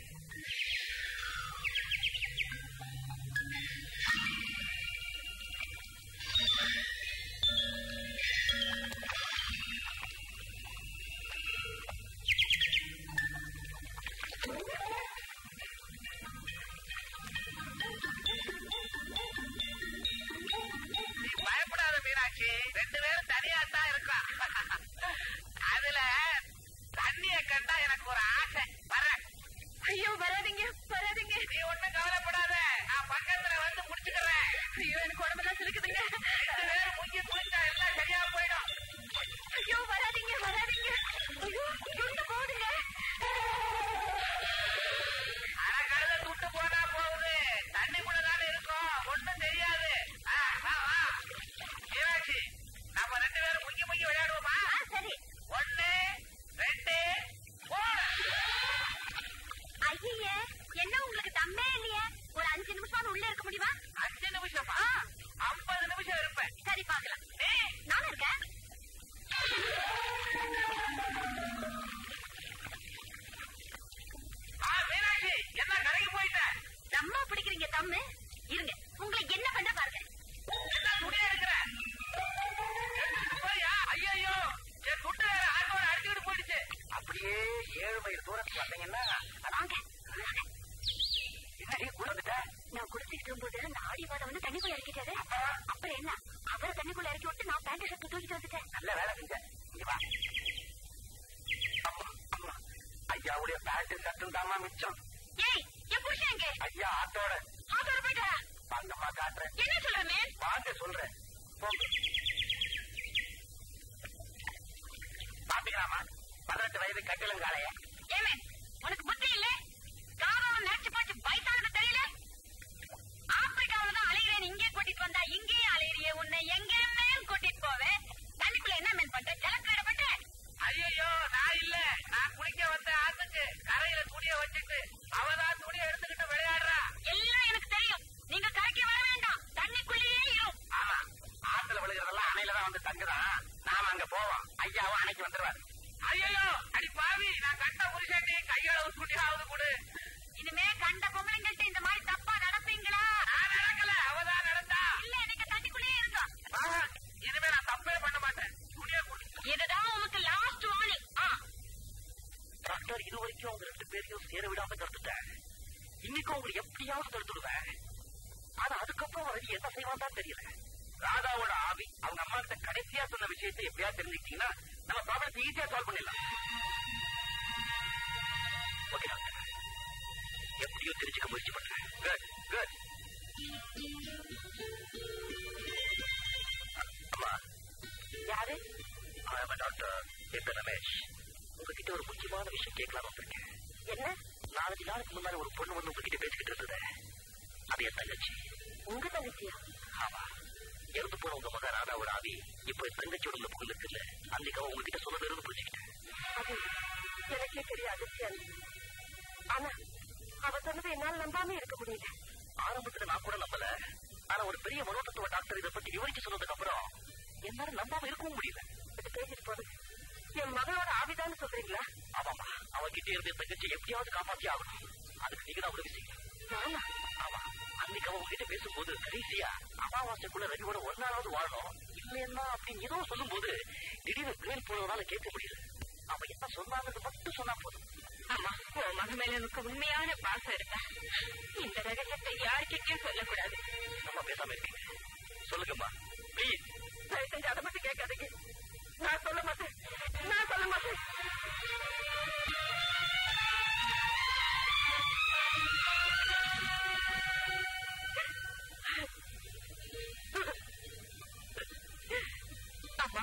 பயப்படாத மீனாட்சி ரெண்டு பேரும் தனியா தான் இருக்கோம் அதுல தண்ணிய கண்டா எனக்கு ஒரு ஆசை வர ஐயோ வராதீங்க வராதீங்க நீ ஒண்ணும் கவலைப்படாத நான் பக்கத்துல வந்து முடிச்சுக்கிறேன் ஐயோ எனக்கு உடம்பெல்லாம் சிலுக்குதுங்க ரெண்டு பேரும் முங்கி குளிச்சா எல்லாம் சரியா போயிடும் ஐயோ வராதீங்க வராதீங்க ஐயோ இருந்து போடுங்க ஆனா கழுத துட்டு போனா போகுது தண்ணிக்குள்ளதானே இருக்கும் ஒண்ணும் தெரியாது ஆ, வா, வா. மீனாட்சி நம்ம ரெண்டு பேரும் முங்கி முங்கி விளையாடுவோமா சரி ஒண்ணு ரெண்டு மூணு ஐயே என்ன உங்களுக்கு தம்மே இல்லையே ஒரு அஞ்சு நிமிஷம் உள்ள இருக்க முடியுமா அஞ்சு நிமிஷமா ஐம்பது நிமிஷம் இருப்பேன் சரி பாக்கலாம் ஏய், நானும் இருக்கேன் ஆ, மீனாட்சி என்ன கடைக்கு போயிட்ட தம்மா பிடிக்கிறீங்க தம்மு இருங்க உங்களை என்ன பண்ண பாருங்க என்ன துணியா இருக்கிற போயா ஐயோ என் துட்டு வேற ஆட்டோட அடிச்சுக்கிட்டு போயிடுச்சு அப்படியே ஏழு மைல் தூரத்துக்கு வந்தீங்கன்னா வாங்க என்னடி கூட வந்துட்ட நான் குடிச்சிட்டு இருக்கும்போது அந்த ஆடிவாத வந்து தண்ணிக்குள்ள இறக்கிட்டாரு அப்புறம் என்ன அவர் தண்ணிக்குள்ள இறக்கி விட்டு நான் பேண்ட் ஷர்ட் தூக்கிட்டு வந்துட்டேன் நல்ல வேலை செஞ்ச இங்க வா அம்மா, அம்மா. ஐயாவுடைய பேண்ட் சட்டும் தாமா மிச்சம் ஏய் என் புருஷன் எங்க ஐயா ஆட்டோட ஆட்டோட போயிட்டாரா வாங்கம்மா காட்டுறேன் என்ன சொல்றமே வாங்க சொல்றேன் போங்க பாத்துக்கலாமா பதினெட்டு வயது கட்டிலங்காலைய ஏமே உனக்கு புத்தி இல்ல காரணம் நினைச்சு பார்த்து வயசானது தெரியல ஆப்பிரிக்காவில தான் அலைகிறேன் இங்கே கூட்டிட்டு வந்தா இங்கேயே அலையிறியே உன்னை எங்க மேல் கூட்டிட்டு போவேன் தண்ணிக்குள்ள என்ன மேல் பண்ற ஜலக்கார பண்ற ஐயோ நான் இல்ல நான் குளிக்க வந்த ஆத்துக்கு கரையில துணிய வச்சுட்டு அவதான் துணியை எடுத்துக்கிட்டு விளையாடுறா எல்லாம் எனக்கு தெரியும் நீங்க கரைக்கு வர வேண்டாம் தண்ணிக்குள்ளேயே இரும் ஆமா ஆத்துல விழுகிறதெல்லாம் அணையில தான் வந்து தங்குதான் நாம அங்க போவோம் ஐயாவும் அணைக்கு வந்துருவாரு ஐயோ அடி பாவி நான் கட்ட புருஷன் கையளவு துணியாவது கொடு இனிமே கண்ட பொம்பளைங்கள்ட்ட இந்த மாதிரி தப்பா நடப்பீங்களா நான் நடக்கல அவதான் நடந்தா இல்ல நீங்க தண்ணிக்குள்ளேயே இருங்க ஆஹா, இனிமே நான் தப்பே பண்ண மாட்டேன் துணியை கொடு இதுதான் உங்களுக்கு லாஸ்ட் வார்னிங் டாக்டர் இது வரைக்கும் அவங்க ரெண்டு பேரையும் சேர விடாம தடுத்துட்டேன் இன்னைக்கு அவங்க எப்படியாவது தடுத்துடுவேன் ஆனா அதுக்கப்புறம் அவன் என்ன செய்வான் தான் தெரியல ராதாவோட ஆவி அவங்க அம்மா கிட்ட கடைசியா சொன்ன விஷயத்தை எப்படியா தெரிஞ்சுக்கிட்டீங்கன்னா நம்ம ப்ராப்ளத்தை ஈஸியா சால்வ் பண்ணிடலாம் ஓகே டாக்டர் எப்படியோ தெரிஞ்சுக்க முயற்சி பண்றேன் குட் குட் அம்மா யாரு ஆமா டாக்டர் எந்த ரமேஷ் உங்ககிட்ட ஒரு முக்கியமான விஷயம் கேட்கலாம் வந்திருக்கேன் என்ன நாலஞ்சு நாளுக்கு முன்னால ஒரு பொண்ணு வந்து உங்ககிட்ட பேசிக்கிட்டு இருந்தது அது என் தங்கச்சி உங்க தங்கச்சியா ஆமா இறந்து போன உங்க மகன் ராதாவோட ஆவி இப்போ என் தங்கச்சியோட உள்ள புகழ் இருக்குல்ல அன்னைக்கு அவன் உங்ககிட்ட சொன்னது இருந்து புரிஞ்சுக்கிட்டேன் அது எனக்கே பெரிய அதிர்ச்சியா இருந்தது ஆனா அவ சொன்னதை என்னால நம்பாம இருக்க முடியல ஆரம்பத்துல நான் கூட நம்பல ஆனா ஒரு பெரிய மனோதத்துவ டாக்டர் இதை பத்தி விவரிச்சு சொன்னதுக்கு அப்புறம் என்னால நம்பாம இருக்கவும் முடியல இது பேசிட்டு போறது என் மகளோட ஆவிதான்னு சொல்றீங்களா ஆமாமா அவகிட்ட இருந்து என் தங்கச்சி எப்படியாவது காப்பாத்தி ஆகணும் அதுக்கு நீங்க தான் உதவி செய்யணும் நானா ஆமா அன்னைக்கு அவன் உங்ககிட்ட பேசும்போது கடைசியா அமாவாசைக்குள்ள ரவியோட ஒரு நாளாவது வாழணும் இல்லைன்னா அப்படின்னு ஏதோ சொல்லும்போது திடீர்னு பிளேன் போனதுனால கேட்க முடியல அவன் என்ன சொன்னான்னு மட்டும் சொன்னா போதும் ஆமா உன் மகன் மேல எனக்கு உண்மையான பாசம் இருந்தா இந்த ரகசியத்தை யாருக்கிட்டையும் சொல்லக்கூடாது நம்ம பேசாம இருக்கீங்க சொல்லுங்கம்மா ப்ளீஸ் தயவு செஞ்சு அதை மட்டும் கேட்காதீங்க நான் சொல்ல மாட்டேன் நான் சொல்ல மாட்டேன் அம்மா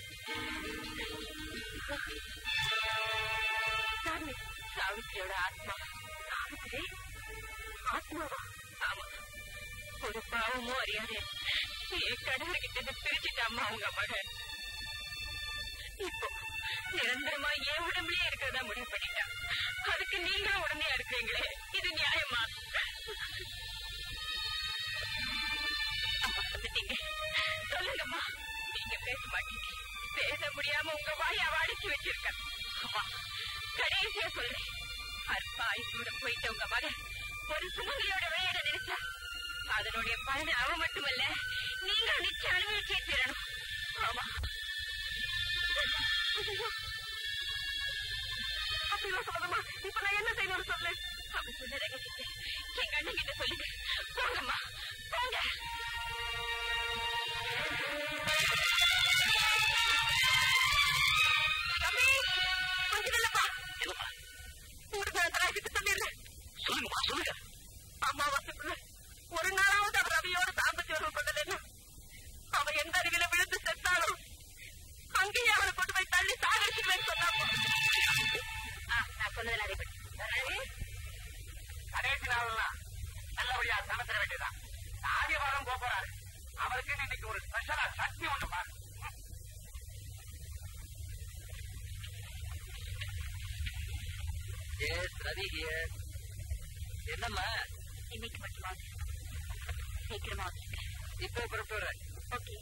சாமி சாவித்திரியோட ஆத்மா சாவித்திரி ஆத்மாவா ஆமா ஒரு பாவமும் அறியாதே என் கணவர்கிட்ட இருந்து பிரிச்சுட்டாமா உங்க மகன் இப்போ நிரந்தரமா என் உடம்புலயே இருக்கிறதா முடிவு பண்ணிட்டா அதுக்கு நீங்களும் உடனே இருக்கிறீங்களே இது நியாயமா அம்மா வந்துட்டீங்க சொல்லுங்கம்மா நீங்க பேச மாட்டீங்க பேச முடியாம உங்க வாயை அடிச்சு வச்சிருக்க அம்மா கடைசியா சொல்றேன் அற்ப ஆயுசோட போயிட்ட உங்க மகன் ஒரு சுமங்கலியோட விளையாட நினைச்சா அதனுடைய பலனை அவ மட்டுமல்ல நீங்களும் நிச்சயம் அனுபவிச்சே தீரணும் ஆமா ஐயோ. அப்படிலாம் சொல்லணுமா இப்ப நான் என்ன செய்யணும்னு சொல்லு அவன் சொன்ன ரகசியத்தை எங்க அண்ணன் கிட்ட சொல்லுங்க போங்கம்மா போங்க தம்பி, கொஞ்சம் இல்லப்பா என்னப்பா ஊருக்கு கிட்ட சொல்லிடுறேன் சொல்லுங்கம்மா சொல்லுங்க அமாவாசைக்குள்ள ஒரு நாளாவது அவர் ரவியோட தாம்பத்திய உறவு கொண்டதில்லை அவன் எந்த அருவில விழுந்து செத்தாலும் அங்கேயே அவளை கொண்டு போய் தள்ளி சாகடிச்சுவேன் சொன்னாங்க நான் சொன்னதில் அடிப்படை கடைசி நாள்லாம் நல்லபடியா சமைச்சிட வேண்டியதான் ஆதிவாரம் போக போறாரு அவருக்கு இன்னைக்கு ஒரு ஸ்பெஷலா சட்னி ஒண்ணு பாரு எஸ் ரவி ஹியர் என்னம்மா இன்னைக்கு மட்டுமா சீக்கிரமா வந்துருக்கேன் இப்போ புறப்படுற ஓகே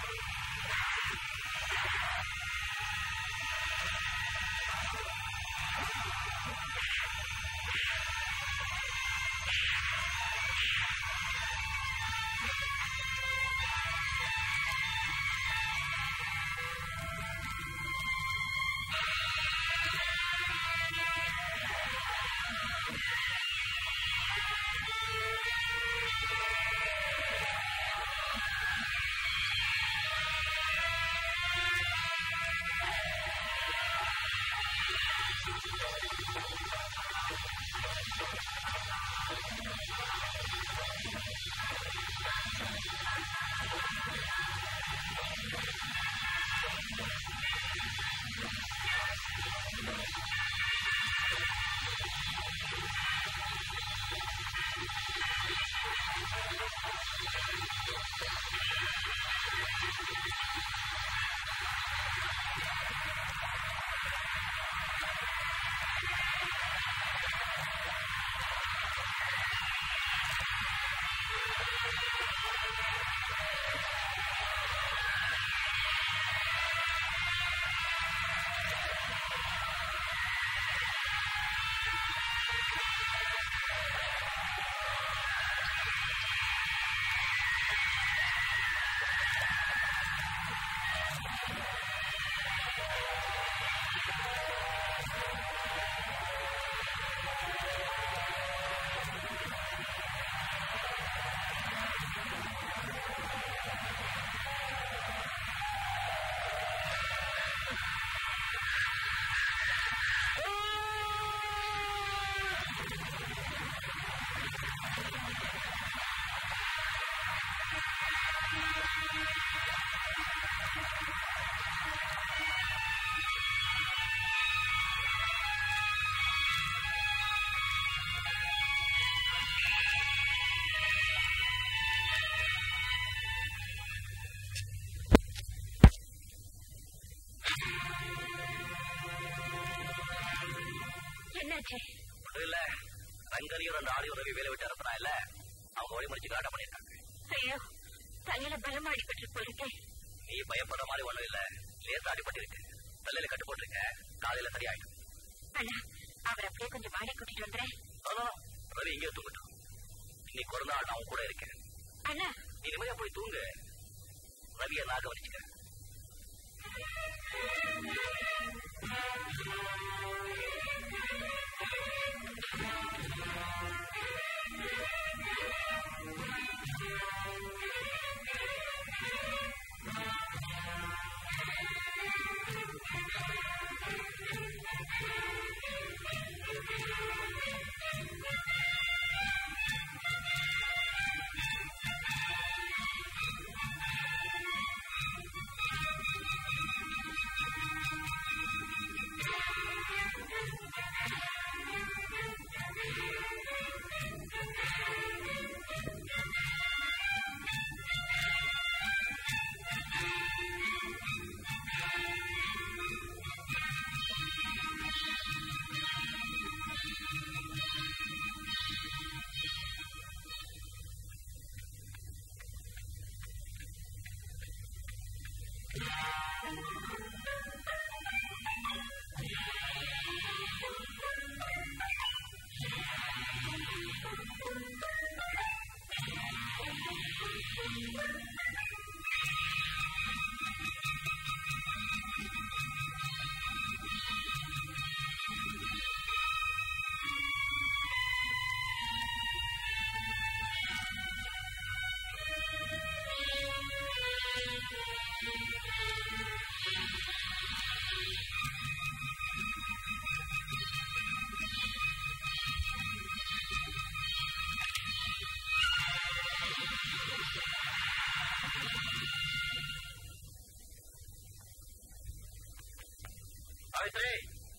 என்னாச்சு இல்ல ரங்கனையும் ரெண்டு ஆடியோ ரவி வேலை விட்டு அனுப்புனா இல்ல அவங்க வழி முடிச்சு காட்ட பண்ணிருக்காங்க ஐயோ தலையில பலமா அடிபட்டு போயிருக்கு நீ பயப்படுற மாதிரி ஒண்ணும் இல்ல லேசா அடிபட்டிருக்கு தலையில கட்டு போட்டிருக்க காலையில சரியாயிடும் அண்ணா அவர் அப்படியே கொஞ்சம் வாடகை கூட்டிட்டு வந்துறேன் ஆனா, ரவி இங்கே தூங்கட்டும் இன்னைக்கு ஒரு நாள் நான் உன் கூட இருக்கேன் அண்ணா நீ நிம்மதியா போய் தூங்கு ரவியை நான் கவனிச்சுக்கிறேன் சாவித்ரி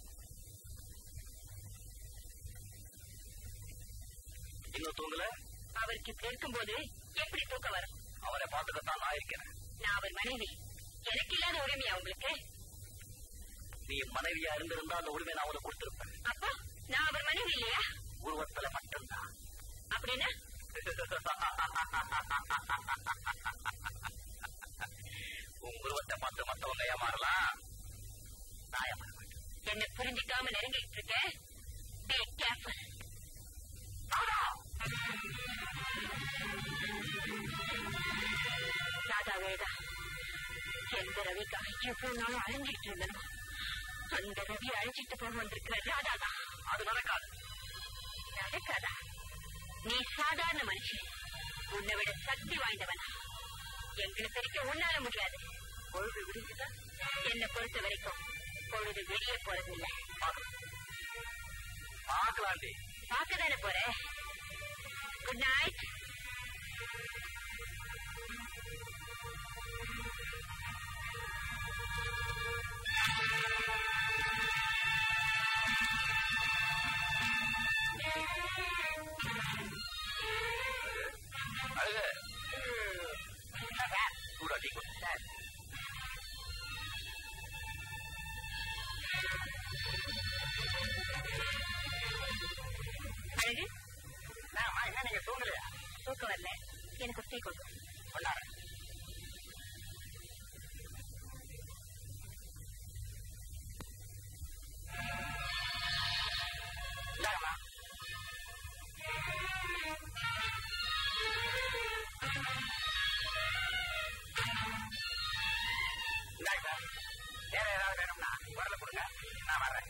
இன்னும் தூங்கல அவருக்கு இப்படி இருக்கும்போது எப்படி தூக்கம் வரும் அவனை பார்த்துக்கத்தான் நான் இருக்கிறேன் நான் அவர் மனைவி எனக்கு இல்லாத உரிமையா உங்களுக்கு நீ மனைவியா இருந்திருந்தா அந்த உரிமை நான் உனக்கு கொடுத்திருப்பேன் அப்போ நான் அவர் மனைவி இல்லையா உருவத்துல மட்டும்தான் அப்படின்னா அவங்க ஏமாறலாம் நான் ஏமாற மாட்டேன் என்ன புரிஞ்சுக்காம நெருங்கிட்டு இருக்க Be careful. ராதா வேதா எந்த ரவிக்காக இவ்வளவு நாளும் அழிஞ்சிட்டு இருந்தனோ அந்த ரவி அழிச்சிட்டு போக வந்திருக்கிற ராதா தான் அது நடக்காது நடக்காதா நீ சாதாரண மனுஷன் உன்னை விட சக்தி வாய்ந்தவனா எங்களுக்கு வரைக்கும் உன்னால முடியாது பொழுது விடுங்குதா என்னை பொறுத்த வரைக்கும் பொழுது வெளிய போறதில்லை பார்க்கலாண்டி பார்க்கதானே போற குட் நைட் அழகு சூடா டீ கொடு. அழகு என்னம்மா, என்ன நீங்க தூங்கலையா தூக்கம் வரல எனக்கு ஒரு டீ கொடு கொண்டாரு இந்தாங்கம்மா. இந்தாங்க சார். வேற ஏதாவது வேணும்னா குரல கொடுங்க நான் வர்றேன்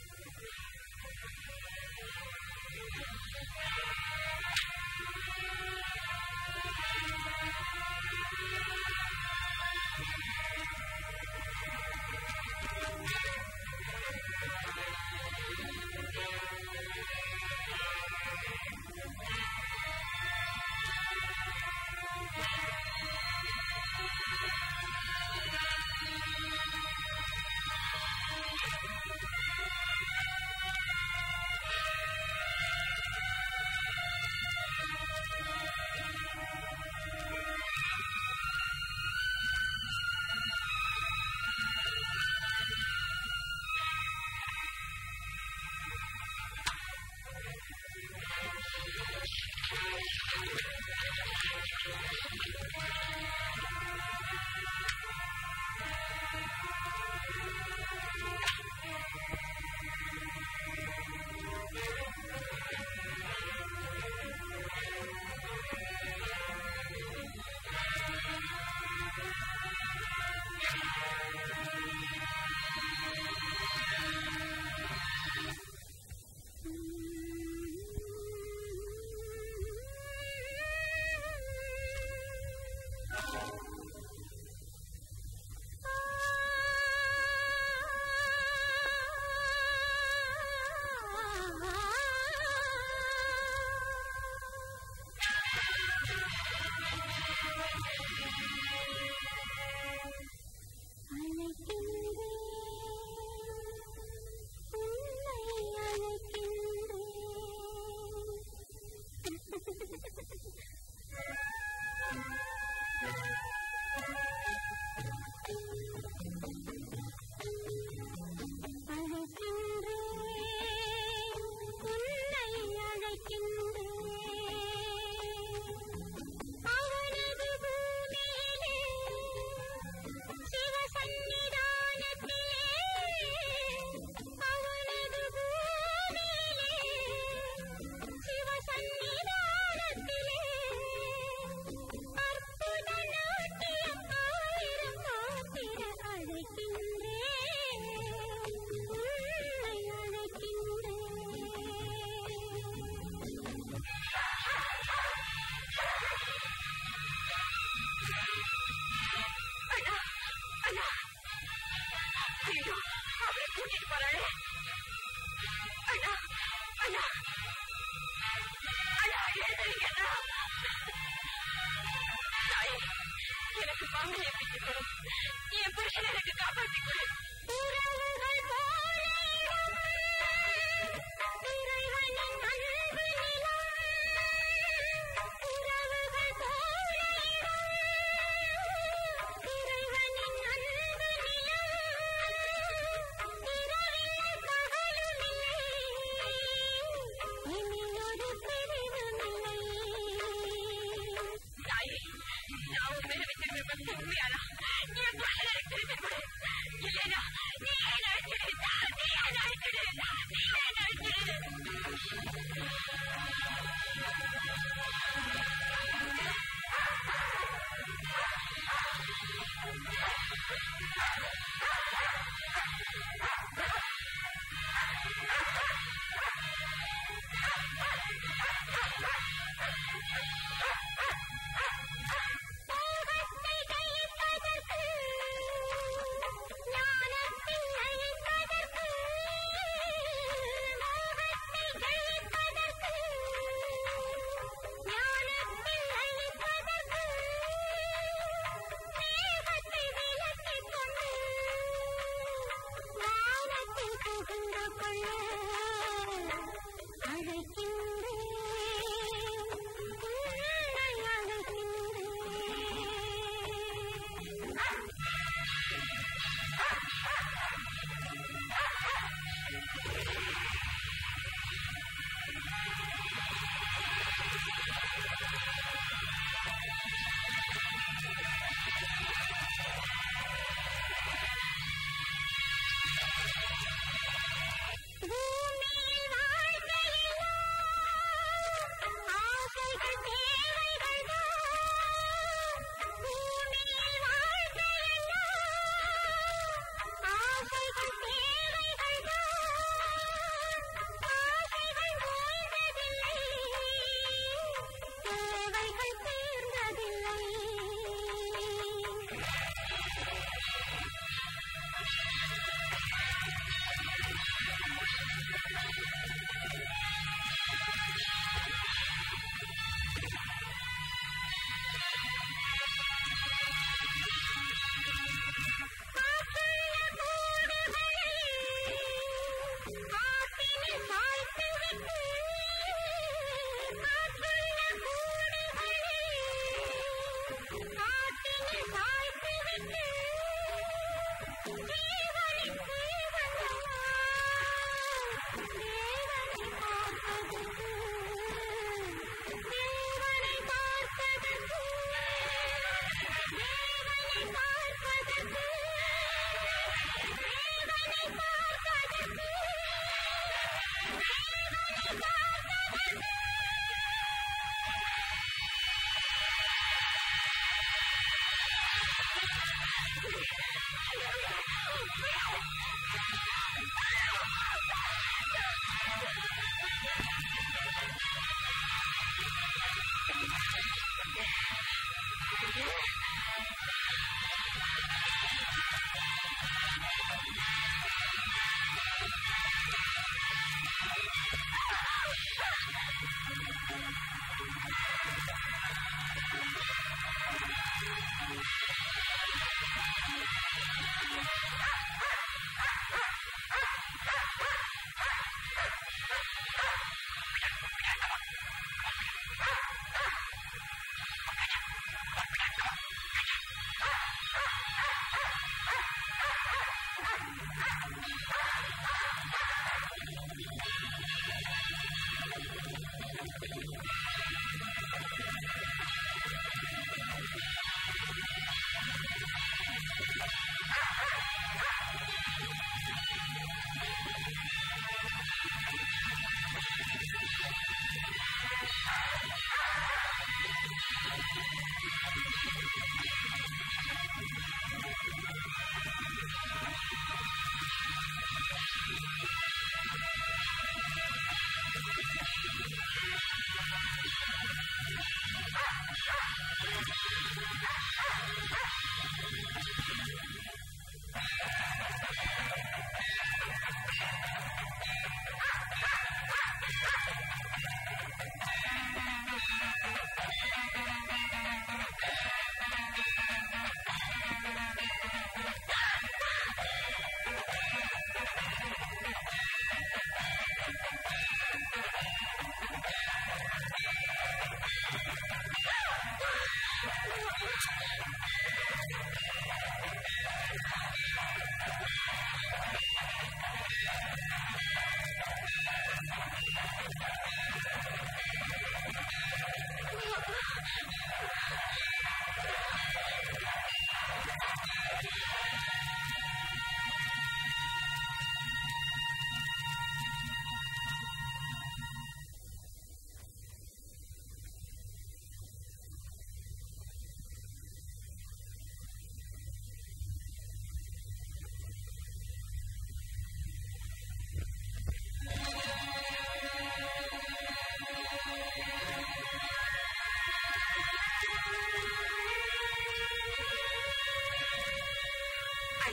கூட்டிட்டு போறாளே அண்ணா அண்ணா அண்ணா எழுதுறீங்க அண்ணா தாயே, எனக்கு மாங்கல்ய பிச்சு கொடு என் புருஷன் எனக்கு காப்பாத்தி கொடு தாயே நான் உன் மேல வச்சிருக்க என்னை பத்தி உண்மையானா என் பையனை எனக்கு திருப்பி கொடு இல்லைனா நீ என்ன அழைச்சிடு நீ என்ன அழைச்சிடு நீ என்ன அழைச்சிடு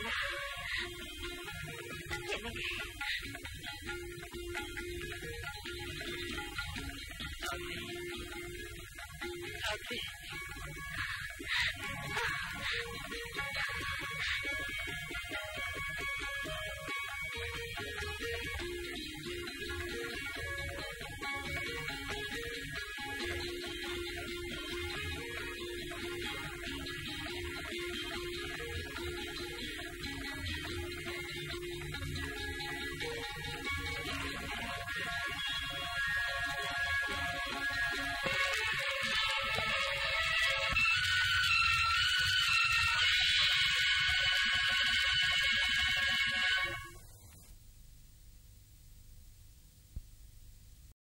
என்னங்க என்னங்க